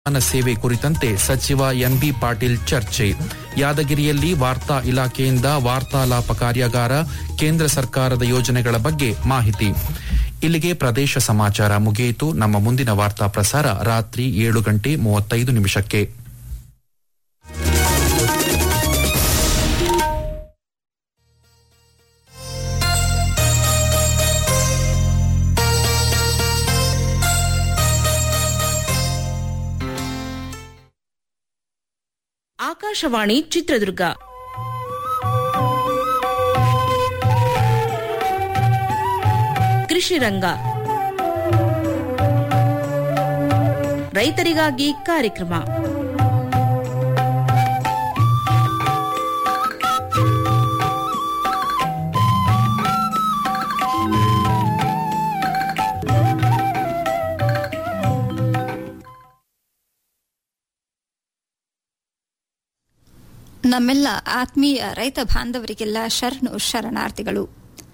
ವಿಮಾನ ಸೇವೆ ಕುರಿತಂತೆ ಸಚಿವ ಎನ್ಬಿ ಪಾಟೀಲ್ ಚರ್ಚೆ ಯಾದಗಿರಿಯಲ್ಲಿ ವಾರ್ತಾ ಇಲಾಖೆಯಿಂದ ವಾರ್ತಾಲಾಪ ಕಾರ್ಯಾಗಾರ ಕೇಂದ್ರ ಸರ್ಕಾರದ ಯೋಜನೆಗಳ ಬಗ್ಗೆ ಮಾಹಿತಿ ಇಲ್ಲಿಗೆ ಪ್ರದೇಶ ಸಮಾಚಾರ ಮುಗಿಯಿತು ನಮ್ಮ ಮುಂದಿನ ವಾರ್ತಾ ಪ್ರಸಾರ ರಾತ್ರಿ ಏಳು ಗಂಟೆ ಮೂವತ್ತೈದು ನಿಮಿಷಕ್ಕೆ ಆಕಾಶವಾಣಿ ಚಿತ್ರದುರ್ಗ ಕೃಷಿ ರಂಗ ರೈತರಿಗಾಗಿ ಕಾರ್ಯಕ್ರಮ ನಮ್ಮೆಲ್ಲ ಆತ್ಮೀಯ ರೈತ ಬಾಂಧವರಿಗೆಲ್ಲ ಶರಣು ಶರಣಾರ್ಥಿಗಳು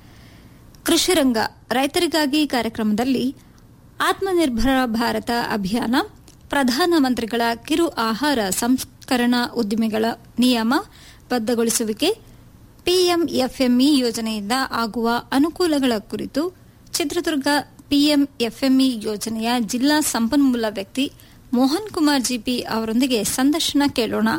ಕೃಷಿರಂಗ ರೈತರಿಗಾಗಿ ಕಾರ್ಯಕ್ರಮದಲ್ಲಿ ಆತ್ಮನಿರ್ಭರ ಭಾರತ ಅಭಿಯಾನ ಪ್ರಧಾನಮಂತ್ರಿಗಳ ಕಿರು ಆಹಾರ ಸಂಸ್ಕರಣಾ ಉದ್ದಿಮೆಗಳ ನಿಯಮ ಬದ್ಧಗೊಳಿಸುವಿಕೆ ಪಿಎಂಎಫ್ಎಂಇ ಯೋಜನೆಯಿಂದ ಆಗುವ ಅನುಕೂಲಗಳ ಕುರಿತು ಚಿತ್ರದುರ್ಗ ಪಿಎಂಎಫ್ಎಂಇ ಯೋಜನೆಯ ಜಿಲ್ಲಾ ಸಂಪನ್ಮೂಲ ವ್ಯಕ್ತಿ ಮೋಹನ್ ಕುಮಾರ್ ಜಿಪಿ ಅವರೊಂದಿಗೆ ಸಂದರ್ಶನ ಕೇಳೋಣ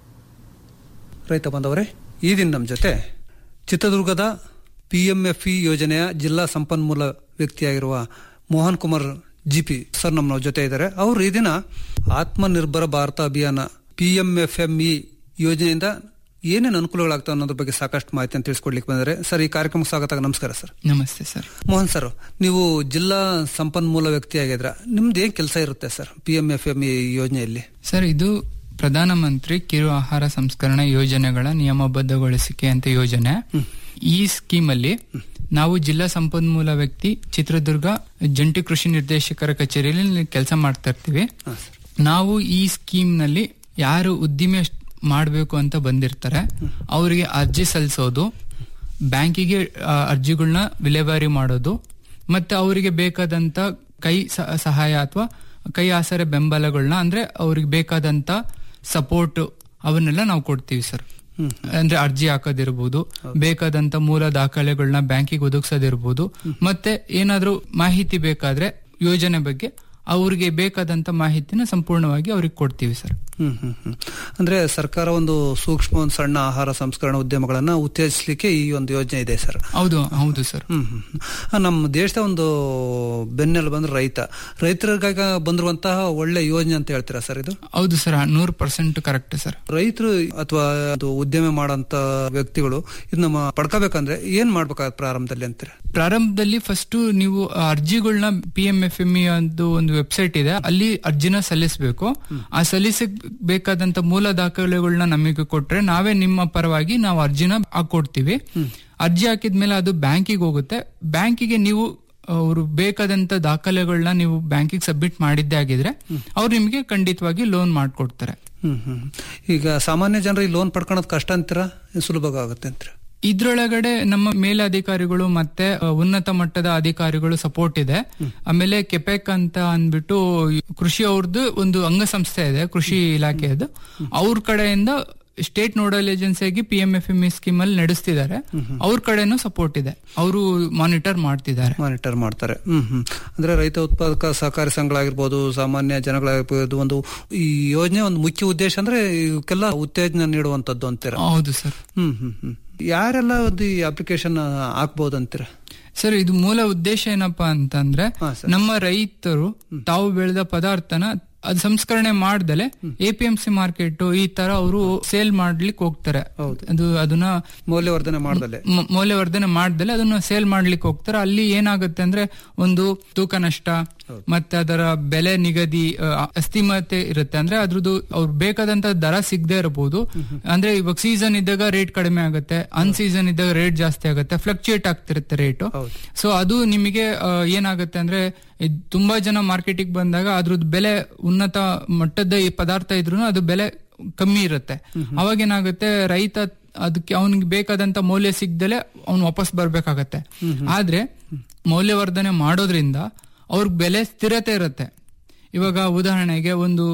ರೈತ ಬಾಂಧವರೇ ಈ ದಿನ ನಮ್ಮ ಜೊತೆ ಚಿತ್ರದುರ್ಗದ ಪಿಎಂಎಫ್ಇ ಯೋಜನೆಯ ಜಿಲ್ಲಾ ಸಂಪನ್ಮೂಲ ವ್ಯಕ್ತಿಯಾಗಿರುವ ಮೋಹನ್ ಕುಮಾರ್ ಜಿಪಿ ಸರ್ ನಮ್ಮ ಜೊತೆ ಇದ್ದಾರೆ ಅವರು ಈ ದಿನ ಆತ್ಮನಿರ್ಭರ ಭಾರತ ಅಭಿಯಾನ ಪಿಎಂಎಫ್ಎಂಇ ಯೋಜನೆಯಿಂದ ಏನೇನು ಅನುಕೂಲಗಳಾಗ್ತವೆ ಅನ್ನೋದ್ರ ಬಗ್ಗೆ ಸಾಕಷ್ಟು ಮಾಹಿತಿಯನ್ನು ತಿಳಿಸ್ಕೊಡ್ಲಿಕ್ಕೆ ಬಂದರೆ ಸರ್ ಈ ಕಾರ್ಯಕ್ರಮಕ್ಕೆ ಸ್ವಾಗತ ನಮಸ್ಕಾರ ಸರ್ ನಮಸ್ತೆ ಸರ್ ಮೋಹನ್ ಸರ್ ನೀವು ಜಿಲ್ಲಾ ಸಂಪನ್ಮೂಲ ವ್ಯಕ್ತಿಯಾಗಿದ್ರ ನಿಮ್ದು ಏನ್ ಕೆಲಸ ಇರುತ್ತೆ ಸರ್ ಪಿಎಂಎಫ್ಎಂಇ ಯೋಜನೆಯಲ್ಲಿ ಸರ್ ಇದು ಪ್ರಧಾನಮಂತ್ರಿ ಕಿರು ಆಹಾರ ಸಂಸ್ಕರಣಾ ಯೋಜನೆಗಳ ನಿಯಮಬದ್ಧಗೊಳಿಸಿಕೆ ಅಂತ ಯೋಜನೆ ಈ ಸ್ಕೀಮ್ ಅಲ್ಲಿ ನಾವು ಜಿಲ್ಲಾ ಸಂಪನ್ಮೂಲ ವ್ಯಕ್ತಿ ಚಿತ್ರದುರ್ಗ ಜಂಟಿ ಕೃಷಿ ನಿರ್ದೇಶಕರ ಕಚೇರಿಯಲ್ಲಿ ಕೆಲಸ ಮಾಡ್ತಾ ಇರ್ತೀವಿ ನಾವು ಈ ಸ್ಕೀಮ್ ನಲ್ಲಿ ಯಾರು ಉದ್ದಿಮೆ ಮಾಡಬೇಕು ಅಂತ ಬಂದಿರ್ತಾರೆ ಅವರಿಗೆ ಅರ್ಜಿ ಸಲ್ಲಿಸೋದು ಬ್ಯಾಂಕಿಗೆ ಆ, ಅರ್ಜಿಗಳನ್ನ ವಿಲೇವಾರಿ ಮಾಡೋದು ಮತ್ತೆ ಅವರಿಗೆ ಬೇಕಾದಂತ ಕೈ ಸ- ಸಹಾಯ ಅಥವಾ ಕೈ ಆಸರೆ ಬೆಂಬಲಗಳನ್ನ ಅಂದ್ರೆ ಅವ್ರಿಗೆ ಬೇಕಾದಂತ ಸಪೋರ್ಟ್ ಅವನ್ನೆಲ್ಲ ನಾವು ಕೊಡ್ತೀವಿ ಸರ್ ಅಂದ್ರೆ ಅರ್ಜಿ ಹಾಕೋದಿರ್ಬೋದು ಬೇಕಾದಂತ ಮೂಲ ದಾಖಲೆಗಳನ್ನ ಬ್ಯಾಂಕಿಗೆ ಒದಗಿಸೋದಿರ್ಬೋದು ಮತ್ತೆ ಏನಾದ್ರೂ ಮಾಹಿತಿ ಬೇಕಾದ್ರೆ ಯೋಜನೆ ಬಗ್ಗೆ ಅವ್ರಿಗೆ ಬೇಕಾದಂತ ಮಾಹಿತಿನ ಸಂಪೂರ್ಣವಾಗಿ ಅವ್ರಿಗೆ ಕೊಡ್ತೀವಿ ಸರ್ ಹ್ಮ್ ಹ್ಮ್ ಹ್ಮ್ ಅಂದ್ರೆ ಸರ್ಕಾರ ಒಂದು ಸೂಕ್ಷ್ಮ ಒಂದು ಸಣ್ಣ ಆಹಾರ ಸಂಸ್ಕರಣಾ ಉದ್ಯಮಗಳನ್ನ ಉತ್ತೇಜಿಸಲಿಕ್ಕೆ ಈ ಒಂದು ಯೋಜನೆ ಇದೆ ಸರ್ ಹೌದು ಹೌದು ಸರ್ ಹ್ಮ್ ಹ್ಮ್ ಹ್ಮ್. ಆ, ನಮ್ಮ ದೇಶದ ಒಂದು ಬೆನ್ನೆಲು ಬಂದ್ರೆ ರೈತ ರೈತರಿಗಾಗ ಬಂದಿರುವಂತಹ ಒಳ್ಳೆ ಯೋಜನೆ ಅಂತ ಹೇಳ್ತೀರಾ ಸರ್ ಇದು ಹೌದು ಸರ್ ನೂರು ಪರ್ಸೆಂಟ್ ಕರೆಕ್ಟ್ ಸರ್ ರೈತರು ಅಥವಾ ಅದು ಉದ್ಯಮ ಮಾಡೋಂತ ವ್ಯಕ್ತಿಗಳು ಇದನ್ನ ಮ- ಪಡ್ಕೋಬೇಕಂದ್ರೆ ಏನ್ ಮಾಡ್ಬೇಕಾಗ ಪ್ರಾರಂಭದಲ್ಲಿ ಅಂತೀರಾ ಪ್ರಾರಂಭದಲ್ಲಿ ಫಸ್ಟ್ ನೀವು ಆ ಅರ್ಜಿಗಳನ್ನ ಪಿ ಎಂ ಎಫ್ ಎಂ ಒಂದು ಒಂದು ವೆಬ್ಸೈಟ್ ಇದೆ ಅಲ್ಲಿ ಅರ್ಜಿನ ಸಲ್ಲಿಸಬೇಕು ಆ ಸಲ್ಲಿಸಕ್ ಬೇಕಾದಂತ ಮೂಲ ದಾಖಲೆಗಳನ್ನ ನಮಗೆ ಕೊಟ್ರೆ ನಾವೇ ನಿಮ್ಮ ಪರವಾಗಿ ನಾವು ಅರ್ಜಿನ ಹಾಕೊಡ್ತೀವಿ ಅರ್ಜಿ ಹಾಕಿದ್ಮೇಲೆ ಅದು ಬ್ಯಾಂಕಿಗೆ ಹೋಗುತ್ತೆ ಬ್ಯಾಂಕಿಗೆ ನೀವು ಅವರು ಬೇಕಾದಂತ ದಾಖಲೆಗಳನ್ನ ನೀವು ಬ್ಯಾಂಕಿಗೆ ಸಬ್ಮಿಟ್ ಮಾಡಿದ್ದೇ ಆಗಿದ್ರೆ ಅವ್ರು ನಿಮಗೆ ಖಂಡಿತವಾಗಿ ಲೋನ್ ಮಾಡ್ಕೊಡ್ತಾರೆ ಹ್ಮ್ ಹ್ಮ್ ಈಗ ಸಾಮಾನ್ಯ ಜನರಿಗೆ ಲೋನ್ ಪಡ್ಕೊಳೋದು ಕಷ್ಟ ಅಂತೀರಾ ಏನ್ ಸುಲಭ ಆಗುತ್ತೆ ಅಂತೀರಾ ಇದ್ರೊಳಗಡೆ ನಮ್ಮ ಮೇಲಧಿಕಾರಿಗಳು ಮತ್ತೆ ಅ, ಉನ್ನತ ಮಟ್ಟದ ಅಧಿಕಾರಿಗಳು ಸಪೋರ್ಟ್ ಇದೆ ಆಮೇಲೆ ಕೆಪೆಕ್ ಅಂತ ಅಂದ್ಬಿಟ್ಟು ಕೃಷಿ ಅವ್ರದ್ದು ಒಂದು ಅಂಗಸಂಸ್ಥೆ ಇದೆ ಕೃಷಿ ಇಲಾಖೆಯದು ಅವ್ರ ಕಡೆಯಿಂದ ಸ್ಟೇಟ್ ನೋಡಲ್ ಏಜೆನ್ಸಿಯಾಗಿ P M F M E scheme ಅಲ್ಲಿ ನಡೆಸ್ತಿದ್ದಾರೆ ಅವ್ರ ಕಡೆನೂ ಸಪೋರ್ಟ್ ಇದೆ ಅವರು ಮಾನಿಟರ್ ಮಾಡ್ತಿದ್ದಾರೆ ಮಾನಿಟರ್ ಮಾಡ್ತಾರೆ ಹ್ಮ್ ಹ್ಮ್ ಅಂದ್ರೆ ರೈತ ಉತ್ಪಾದಕ ಸಹಕಾರಿ ಸಂಘಗಳಾಗಿರ್ಬೋದು ಸಾಮಾನ್ಯ ಜನಗಳಾಗಿರ್ಬೋದು ಒಂದು ಈ ಯೋಜನೆ ಒಂದು ಮುಖ್ಯ ಉದ್ದೇಶ ಅಂದ್ರೆ ಇವಕ್ಕೆಲ್ಲ ಉತ್ತೇಜನ ನೀಡುವಂತದ್ದು ಅಂತೀರಾ ಹೌದು ಸರ್ ಹ್ಮ್ ಹ್ಮ್ ಹ್ಮ್ ಯಾರೆಲ್ಲ ಒಂದು ಈ ಅಪ್ಲಿಕೇಶನ್ ಹಾಕ್ಬೋದು ಅಂತೀರಾ ಸರ್ ಇದು ಮೂಲ ಉದ್ದೇಶ ಏನಪ್ಪಾ ಅಂತಂದ್ರೆ ಹಾ, ಸರ್. ನಮ್ಮ ರೈತರು ತಾವು ಬೆಳೆದ ಪದಾರ್ಥನ ಅದು ಸಂಸ್ಕರಣೆ ಮಾಡ್ದಲೆ A P M C market ಈ ತರ ಅವರು ಸೇಲ್ ಮಾಡ್ಲಿಕ್ಕೆ ಹೋಗ್ತಾರೆ ಹೌದು. ಅದು ಅದನ್ನ ಮೌಲ್ಯವರ್ಧನೆ ಮಾಡ್ದಲೆ ಮ- ಮೌಲ್ಯವರ್ಧನೆ ಮಾಡ್ದಲೆ ಅದನ್ನ ಸೇಲ್ ಮಾಡ್ಲಿಕ್ಕೆ ಹೋಗ್ತಾರೆ ಅಲ್ಲಿ ಏನಾಗುತ್ತೆ ಅಂದ್ರೆ ಒಂದು ತೂಕ ನಷ್ಟ ಮತ್ತೆ ಅದರ ಬೆಲೆ ನಿಗದಿ ಆ, ಅಸ್ಥಿಮತೆ ಇರುತ್ತೆ ಅಂದ್ರೆ ಅದ್ರದ್ದು ಅವ್ರು ಬೇಕಾದಂತ ದರ ಸಿಗದೆ ಇರಬಹುದು ಅಂದ್ರೆ ಇವಾಗ ಸೀಸನ್ ಇದ್ದಾಗ ರೇಟ್ ಕಡಿಮೆ ಆಗುತ್ತೆ ಅನ್ ಸೀಸನ್ ಇದ್ದಾಗ ರೇಟ್ ಜಾಸ್ತಿ ಆಗುತ್ತೆ ಫ್ಲಕ್ಚುಯೇಟ್ ಆಗ್ತಿರುತ್ತೆ ರೇಟ್ ಹೌದು. ಸೊ ಅದು ನಿಮಗೆ ಆ, ಏನಾಗುತ್ತೆ ಅಂದ್ರೆ ಇದ್ ತುಂಬಾ ಜನ ಮಾರ್ಕೆಟಿಗೆ ಬಂದಾಗ ಅದ್ರದ್ದು ಬೆಲೆ ಉನ್ನತ ಮಟ್ಟದ ಈ ಪದಾರ್ಥ ಇದ್ರೂ ಅದು ಬೆಲೆ ಕಮ್ಮಿ ಇರುತ್ತೆ ಅವಾಗ ಏನಾಗುತ್ತೆ ರೈತ ಅದಕ್ಕೆ ಅವನಿಗೆ ಬೇಕಾದಂತ ಮೌಲ್ಯ ಸಿಗ್ದಲೆ ಅವ್ನು ವಾಪಸ್ ಬರ್ಬೇಕಾಗತ್ತೆ ಆದ್ರೆ ಮೌಲ್ಯವರ್ಧನೆ ಮಾಡೋದ್ರಿಂದ ಅವ್ರಿಗೆ ಬೆಲೆ ಸ್ಥಿರತೆ ಇರುತ್ತೆ ಇವಾಗ ಉದಾಹರಣೆಗೆ ಒಂದು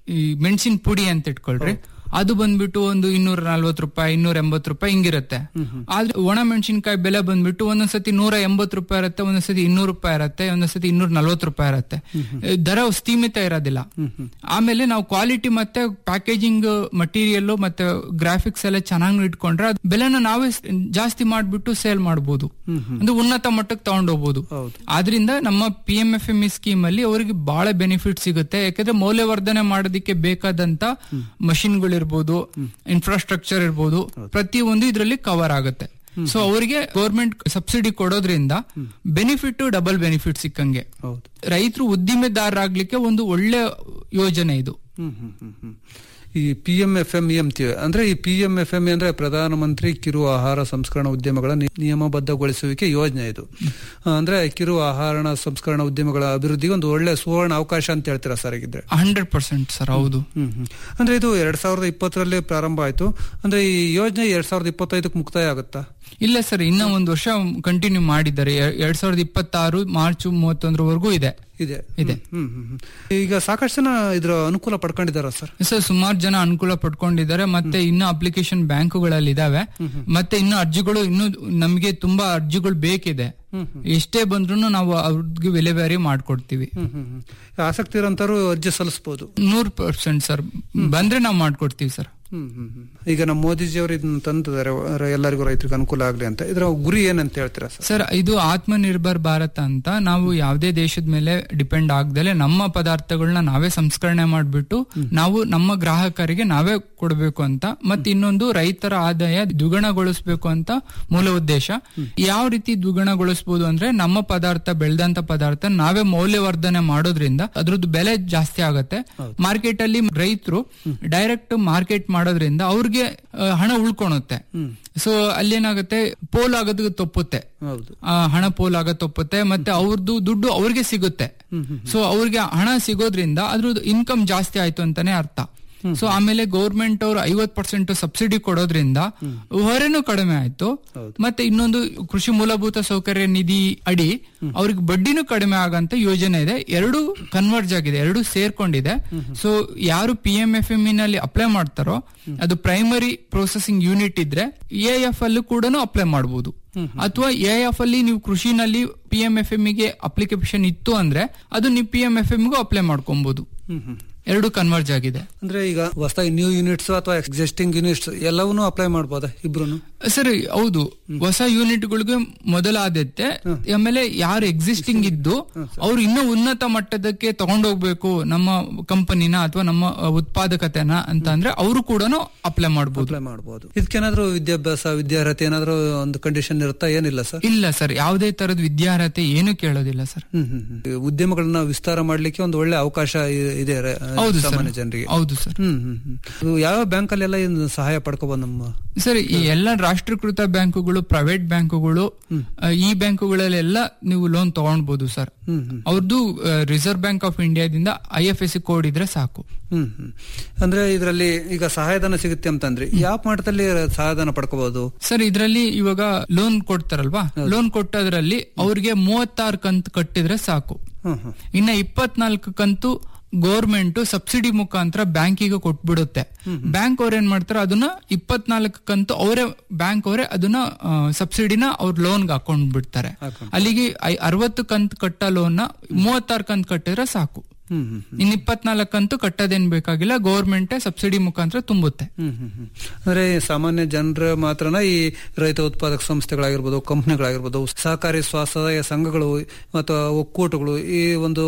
ಈ ಮೆಣಸಿನ ಪುಡಿ ಅಂತ ಇಟ್ಕೊಳ್ರಿ ಅದು ಬಂದ್ಬಿಟ್ಟು ಒಂದು ಇನ್ನೂರ ನಲ್ವತ್ತು ರೂಪಾಯಿ ಇನ್ನೂರ ಎಂಬತ್ತು ರೂಪಾಯಿ ಹಿಂಗಿರುತ್ತೆ ಆದ್ರೆ ಒಣ ಮೆಣಸಿನಕಾಯಿ ಬೆಲೆ ಬಂದ್ಬಿಟ್ಟು ಒಂದೊಂದ್ಸತಿ ನೂರ ಎಂಬತ್ತು ರೂಪಾಯಿ ಇರುತ್ತೆ ಒಂದೊಂದ್ಸತಿ ಇನ್ನೂರು ರೂಪಾಯಿ ಇರುತ್ತೆ ಒಂದೊಂದ್ಸತಿ ಇನ್ನೂರ ನಲ್ವತ್ತು ರೂಪಾಯಿ ಇರುತ್ತೆ ದರ ಸ್ಥೀಮಿತ ಇರೋದಿಲ್ಲ ಆಮೇಲೆ ನಾವು ಕ್ವಾಲಿಟಿ ಮತ್ತೆ ಪ್ಯಾಕೇಜಿಂಗ್ ಮಟೀರಿಯಲ್ ಮತ್ತೆ ಗ್ರಾಫಿಕ್ಸ್ ಎಲ್ಲ ಚೆನ್ನಾಗಿ ಇಟ್ಕೊಂಡ್ರೆ ಅದ್ ಬೆಲೆನ ನಾವೇ ಸ್- ಜಾಸ್ತಿ ಮಾಡ್ಬಿಟ್ಟು ಸೇಲ್ ಮಾಡಬಹುದು ಒಂದು ಉನ್ನತ ಮಟ್ಟಕ್ಕೆ ತಗೊಂಡೋಗ್ಬೋದು ಆದ್ರಿಂದ ನಮ್ಮ P M F M E scheme ಅಲ್ಲಿ ಅವರಿಗೆ ಬಹಳ ಬೆನಿಫಿಟ್ ಸಿಗುತ್ತೆ ಯಾಕಂದ್ರೆ ಮೌಲ್ಯವರ್ಧನೆ ಮಾಡೋದಕ್ಕೆ ಬೇಕಾದಂತ ಮಷಿನ್ಗಳಿರ್ಬೋದು ಇನ್ಫ್ರಾಸ್ಟ್ರಕ್ಚರ್ ಇರ್ಬೋದು ಪ್ರತಿಯೊಂದು ಇದರಲ್ಲಿ ಕವರ್ ಆಗುತ್ತೆ ಸೊ ಅವರಿಗೆ ಗೌರ್ಮೆಂಟ್ ಸಬ್ಸಿಡಿ ಕೊಡೋದ್ರಿಂದ ಬೆನಿಫಿಟ್ ಡಬಲ್ ಬೆನಿಫಿಟ್ ಸಿಕ್ಕಂಗೆ ಹೌದು ರೈತರು ಉದ್ದಿಮೆದಾರರಾಗ್ಲಿಕ್ಕೆ ಒಂದು ಒಳ್ಳೆ ಯೋಜನೆ ಇದು ಹ್ಮ್ ಹ್ಮ್ ಹ್ಮ್ ಹ್ಮ್. ಈ ಪಿ ಎಂ ಎಫ್ ಎಂ ಅಂತೀವಿ ಅಂದ್ರೆ ಈ ಪಿ ಎಂ ಎಫ್ ಎಂ ಅಂದ್ರೆ ಪ್ರಧಾನಮಂತ್ರಿ ಕಿರು ಆಹಾರ ಸಂಸ್ಕರಣಾ ಉದ್ಯಮಗಳ ನಿ- ನಿಯಮಬದ್ಧಗೊಳಿಸುವಿಕೆ ಯೋಜನೆ ಇದು ಆ, ಅಂದ್ರೆ ಕಿರು ಆಹಾರ ಸಂಸ್ಕರಣಾ ಉದ್ಯಮಗಳ ಅಭಿವೃದ್ಧಿಗೆ ಒಂದು ಒಳ್ಳೆ ಸುವರ್ಣ ಅವಕಾಶ ಅಂತ ಹೇಳ್ತೀರಾ ಸರ್ ಆಗಿದ್ರೆ ಹಂಡ್ರೆಡ್ ಪರ್ಸೆಂಟ್ ಸರ್ ಹೌದು ಹ್ಮ್ ಹ್ಮ್. ಅಂದ್ರೆ ಇದು ಎರಡ್ ಸಾವಿರದ ಇಪ್ಪತ್ತರಲ್ಲಿ ಪ್ರಾರಂಭ ಆಯ್ತು ಅಂದ್ರೆ ಈ ಯೋಜನೆ ಎರಡ್ ಸಾವಿರದ ಇಪ್ಪತ್ತೈದಕ್ಕೆ ಮುಕ್ತಾಯ ಆಗುತ್ತಾ ಇಲ್ಲ ಸರ್ ಇನ್ನ ಒಂದು ವರ್ಷ ಕಂಟಿನ್ಯೂ ಮಾಡಿದ್ದಾರೆ ಎ- ಎರಡ್ ಸಾವಿರದ ಇಪ್ಪತ್ತಾರು ಮಾರ್ಚ್ ಮೂವತ್ತೊಂದರವರೆಗೂ ಇದೆ ಇದೆ ಇದೆ. ಹ್ಮ್ ಹ್ಮ್ ಹ್ಮ್. ಈಗ ಸಾಕಷ್ಟು ಜನ ಇದ್ರ ಅನುಕೂಲ ಪಡ್ಕೊಂಡಿದಾರ ಸರ್ ಸರ್ ಸುಮಾರು ಜನ ಅನುಕೂಲ ಪಡ್ಕೊಂಡಿದ್ದಾರೆ ಮತ್ತೆ ಇನ್ನು ಅಪ್ಲಿಕೇಶನ್ ಬ್ಯಾಂಕುಗಳಲ್ಲಿ ಇದಾವೆ ಮತ್ತೆ ಇನ್ನು ಅರ್ಜಿಗಳು ಇನ್ನು ನಮಗೆ ತುಂಬಾ ಅರ್ಜಿಗಳು ಬೇಕಿದೆ ಎಷ್ಟೇ ಬಂದ್ರು ನಾವು ಅವ್ರಿಗೆ ವಿಲೇವಾರಿ ಮಾಡ್ಕೊಡ್ತೀವಿ ಹ್ಮ್ ಹ್ಮ್ ಹ್ಮ್. ಆಸಕ್ತಿ ಇರೋಂಥವ್ರು ಅರ್ಜಿ ಸಲ್ಲಿಸಬಹುದು ನೂರ್ ಪರ್ಸೆಂಟ್ ಸರ್ ಬಂದ್ರೆ ನಾವು ಮಾಡ್ಕೊಡ್ತೀವಿ ಸರ್ ಹ್ಮ್ ಹ್ಮ್ ಹ್ಮ್. ಈಗ ನಮ್ಮ ಮೋದಿಜಿಯವರು ಇದನ್ನ ತಂದಿದ್ದಾರೆ ರ- ಎಲ್ಲರಿಗೂ ರೈತರಿಗೆ ಅನುಕೂಲ ಆಗ್ಲಿ ಅಂತ ಇದರ ಗುರಿ ಏನಂತ ಹೇಳ್ತೀರಾ ಸರ್ ಸರ್ ಇದು ಆತ್ಮನಿರ್ಭರ್ ಭಾರತ ಅಂತ ನಾವು ಯಾವುದೇ ದೇಶದ ಮೇಲೆ ಡಿಪೆಂಡ್ ಆಗ್ದಲೆ ನಮ್ಮ ಪದಾರ್ಥಗಳನ್ನ ನಾವೇ ಸಂಸ್ಕರಣೆ ಮಾಡ್ಬಿಟ್ಟು ನಾವು ನಮ್ಮ ಗ್ರಾಹಕರಿಗೆ ನಾವೇ ಕೊಡಬೇಕು ಅಂತ ಮತ್ತೆ ಇನ್ನೊಂದು ರೈತರ ಆದಾಯ ದ್ವಿಗುಣಗೊಳಿಸಬೇಕು ಅಂತ ಮೂಲ ಉದ್ದೇಶ ಯಾವ ರೀತಿ ದ್ವಿಗುಣಗೊಳಿಸಬಹುದು ಅಂದ್ರೆ ನಮ್ಮ ಪದಾರ್ಥ ಬೆಳೆದಂತ ಪದಾರ್ಥ ನಾವೇ ಮೌಲ್ಯವರ್ಧನೆ ಮಾಡೋದ್ರಿಂದ ಅದ್ರದ್ದು ಬೆಲೆ ಜಾಸ್ತಿ ಆಗತ್ತೆ ಮಾರ್ಕೆಟ್ ಅಲ್ಲಿ ರೈತರು ಡೈರೆಕ್ಟ್ ಮಾರ್ಕೆಟ್ ಮಾಡೋದ್ರಿಂದ ಅವ್ರಿಗೆ ಆ, ಹಣ ಉಳ್ಕೊಳುತ್ತೆ ಸೊ ಅಲ್ಲೇನಾಗುತ್ತೆ ಪೋಲ್ ಆಗೋದಕ್ಕೆ ತಪ್ಪುತ್ತೆ ಹೌದು ಆ, ಹಣ ಪೋಲ್ ಆಗ ತಪ್ಪುತ್ತೆ ಮತ್ತೆ ಅವ್ರದ್ದು ದುಡ್ಡು ಅವ್ರಿಗೆ ಸಿಗುತ್ತೆ ಸೊ ಅವ್ರಿಗೆ ಹಣ ಸಿಗೋದ್ರಿಂದ ಅದ್ರದ್ದು ಇನ್ಕಮ್ ಜಾಸ್ತಿ ಆಯ್ತು ಅಂತಾನೆ ಅರ್ಥ ಸೊ ಆಮೇಲೆ ಗೌರ್ಮೆಂಟ್ ಅವರು ಐವತ್ ಪರ್ಸೆಂಟ್ ಸಬ್ಸಿಡಿ ಕೊಡೋದ್ರಿಂದ ಹೊರೆನೂ ಕಡಿಮೆ ಆಯ್ತು ಮತ್ತೆ ಇನ್ನೊಂದು ಕೃಷಿ ಮೂಲಭೂತ ಸೌಕರ್ಯ ನಿಧಿ ಅಡಿ ಅವ್ರಿಗೆ ಬಡ್ಡಿನೂ ಕಡಿಮೆ ಆಗಂತ ಯೋಜನೆ ಇದೆ ಎರಡು ಕನ್ವರ್ಜ್ ಆಗಿದೆ ಎರಡು ಸೇರ್ಕೊಂಡಿದೆ ಸೊ ಯಾರು ಪಿ ಎಂ ಎಫ್ ಎಂ ನಲ್ಲಿ ಅಪ್ಲೈ ಮಾಡ್ತಾರೋ ಅದು ಪ್ರೈಮರಿ ಪ್ರೊಸೆಸಿಂಗ್ ಯೂನಿಟ್ ಇದ್ರೆ ಎ ಎಫ್ ಅಲ್ಲೂ ಕೂಡ ಅಪ್ಲೈ ಮಾಡಬಹುದು ಅಥವಾ ಎ ಎಫ್ ಅಲ್ಲಿ ನೀವು ಕೃಷಿನಲ್ಲಿ ಪಿ ಎಂ ಎಫ್ ಎಂ ಗೆ ಅಪ್ಲಿಕೇಶನ್ ಇತ್ತು ಅಂದ್ರೆ ಅದು ನೀವು ಪಿ ಎಂ ಎಫ್ ಎಂ ಗೂ ಅಪ್ಲೈ ಮಾಡ್ಕೊಬಹುದು ಹ್ಮ್ ಹ್ಮ್ ಎರಡು ಕನ್ವರ್ಜ್ ಆಗಿದೆ ಅಂದ್ರೆ ಈಗ ಹೊಸದಾಗಿ ನ್ಯೂ ಯೂನಿಟ್ಸ್ ಅಥವಾ ಎಕ್ಸಿಸ್ಟಿಂಗ್ ಯೂನಿಟ್ಸ್ ಎಲ್ಲವನ್ನೂ ಅಪ್ಲೈ ಮಾಡ್ಬೋದಾ ಇಬ್ರು ಸರಿ ಹೌದು ಹೊಸ ಯೂನಿಟ್ಗಳಿಗೆ ಮೊದಲ ಆದ್ಯತೆ ಆಮೇಲೆ ಯಾರು ಎಕ್ಸಿಸ್ಟಿಂಗ್ ಇದ್ದು ಅವ್ರು ಇನ್ನೂ ಉನ್ನತ ಮಟ್ಟದಕ್ಕೆ ತಗೊಂಡೋಗ್ಬೇಕು ನಮ್ಮ ಕಂಪನಿನ ಅಥವಾ ನಮ್ಮ ಅಹ್, ಉತ್ಪಾದಕತೆನ ಅಂತ ಅಂದ್ರೆ ಅವರು ಕೂಡ ಅಪ್ಲೈ ಮಾಡಬಹುದು ಅಪ್ಲೈ ಮಾಡಬಹುದು ಇದಕ್ಕೇನಾದ್ರೂ ವಿದ್ಯಾಭ್ಯಾಸ ವಿದ್ಯಾರ್ಹತೆ ಏನಾದ್ರೂ ಒಂದು ಕಂಡೀಷನ್ ಇರುತ್ತಾ ಏನಿಲ್ಲ ಸರ್ ಇಲ್ಲ ಸರ್ ಯಾವುದೇ ತರದ ವಿದ್ಯಾರ್ಹತೆ ಏನು ಕೇಳೋದಿಲ್ಲ ಸರ್ ಹ್ಮ್ ಹ್ಮ್ ಹ್ಮ್. ಈ ಉದ್ಯಮಗಳನ್ನ ವಿಸ್ತಾರ ಮಾಡ್ಲಿಕ್ಕೆ ಒಂದು ಒಳ್ಳೆ ಅವಕಾಶ ಇ- ಇದೆ ರ- ಹೌದು ಸರ್ ಸಾಮಾನ್ಯ ಜನರಿಗೆ ಹೌದು ಸರ್ ಹ್ಮ್ ಹ್ಮ್ ಹ್ಮ್. ಇದು ಯಾವ ಬ್ಯಾಂಕ್ ಅಲ್ಲೆಲ್ಲ ಇನ್ನು ಸಹಾಯ ಪಡ್ಕೋಬಹುದು ನಮ್ಮ ಸರ್ ಈ ಎಲ್ಲ ರಾಷ್ಟ್ರೀಕೃತ ಬ್ಯಾಂಕುಗಳು ಪ್ರೈವೇಟ್ ಬ್ಯಾಂಕುಗಳು ಅಹ್, ಈ ಬ್ಯಾಂಕುಗಳಲ್ಲೆಲ್ಲ ನೀವು ಲೋನ್ ತಗೊಳ್ಬಹುದು ಸರ್ ಹ್ಮ್ ಹ್ಮ್ ಅವ್ರದ್ದು ರಿಸರ್ವ್ ಬ್ಯಾಂಕ್ ಆಫ್ ಇಂಡಿಯಾದಿಂದ I F S C code ಇದ್ರೆ ಸಾಕು ಹ್ಮ್ ಹ್ಮ್ ಅಂದ್ರೆ ಇದರಲ್ಲಿ ಈಗ ಸಹಾಯಧನ ಸಿಗುತ್ತೆ ಅಂತಂದ್ರೆ ಯಾವ ಮಟ್ಟದಲ್ಲಿ ಸಹಾಯಧನ ಪಡ್ಕೋಬಹುದು ಸರ್ ಇದರಲ್ಲಿ ಇವಾಗ ಲೋನ್ ಕೊಡ್ತಾರಲ್ವಾ ಲೋನ್ ಕೊಟ್ಟದ್ರಲ್ಲಿ ಅವ್ರಿಗೆ ಮೂವತ್ತಾರು ಕಂತು ಕಟ್ಟಿದ್ರೆ ಸಾಕು ಹ್ಮ್ ಹ್ಮ್ ಇನ್ನ ಇಪ್ಪತ್ನಾಲ್ಕು ಕಂತು ಗೌರ್ಮೆಂಟ್ ಸಬ್ಸಿಡಿ ಮುಖಾಂತರ ಬ್ಯಾಂಕಿಗೆ ಕೊಟ್ಬಿಡುತ್ತೆ ಬ್ಯಾಂಕ್ ಅವ್ರ ಏನ್ ಮಾಡ್ತಾರೆ ಅದನ್ನ ಇಪ್ಪತ್ನಾಲ್ಕು ಕಂತು ಅವರೇ ಬ್ಯಾಂಕ್ ಅವರೇ ಅದನ್ನ ಸಬ್ಸಿಡಿನ ಅವ್ರ ಲೋನ್ಗೆ ಹಾಕೊಂಡ್ ಬಿಡ್ತಾರೆ ಅಲ್ಲಿಗೆ ಐ- ಅರವತ್ತು ಕಂತು ಕಟ್ಟ ಲೋನ್ ಮೂವತ್ತಾರು ಕಂತು ಕಟ್ಟಿದ್ರೆ ಸಾಕು ಹ್ಮ್ ಹ್ಮ್ ಇನ್ ಇಪ್ಪತ್ನಾಲ್ಕು ಕಂತು ಕಟ್ಟೋದೇನ್ ಬೇಕಾಗಿಲ್ಲ ಗೌರ್ಮೆಂಟ್ ಸಬ್ಸಿಡಿ ಮುಖಾಂತರ ತುಂಬುತ್ತೆ ಹ್ಮ್ ಹ್ಮ್ ಹ್ಮ್. ಅಂದ್ರೆ ಸಾಮಾನ್ಯ ಜನರ ಮಾತ್ರನ ಈ ರೈತ ಉತ್ಪಾದಕ ಸಂಸ್ಥೆಗಳಾಗಿರ್ಬೋದು ಕಂಪನಿಗಳಾಗಿರ್ಬೋದು ಸಹಕಾರಿ ಸ್ವಸಹಾಯ ಸಂಘಗಳು ಅಥವಾ ಒಕ್ಕೂಟಗಳು ಈ ಒಂದು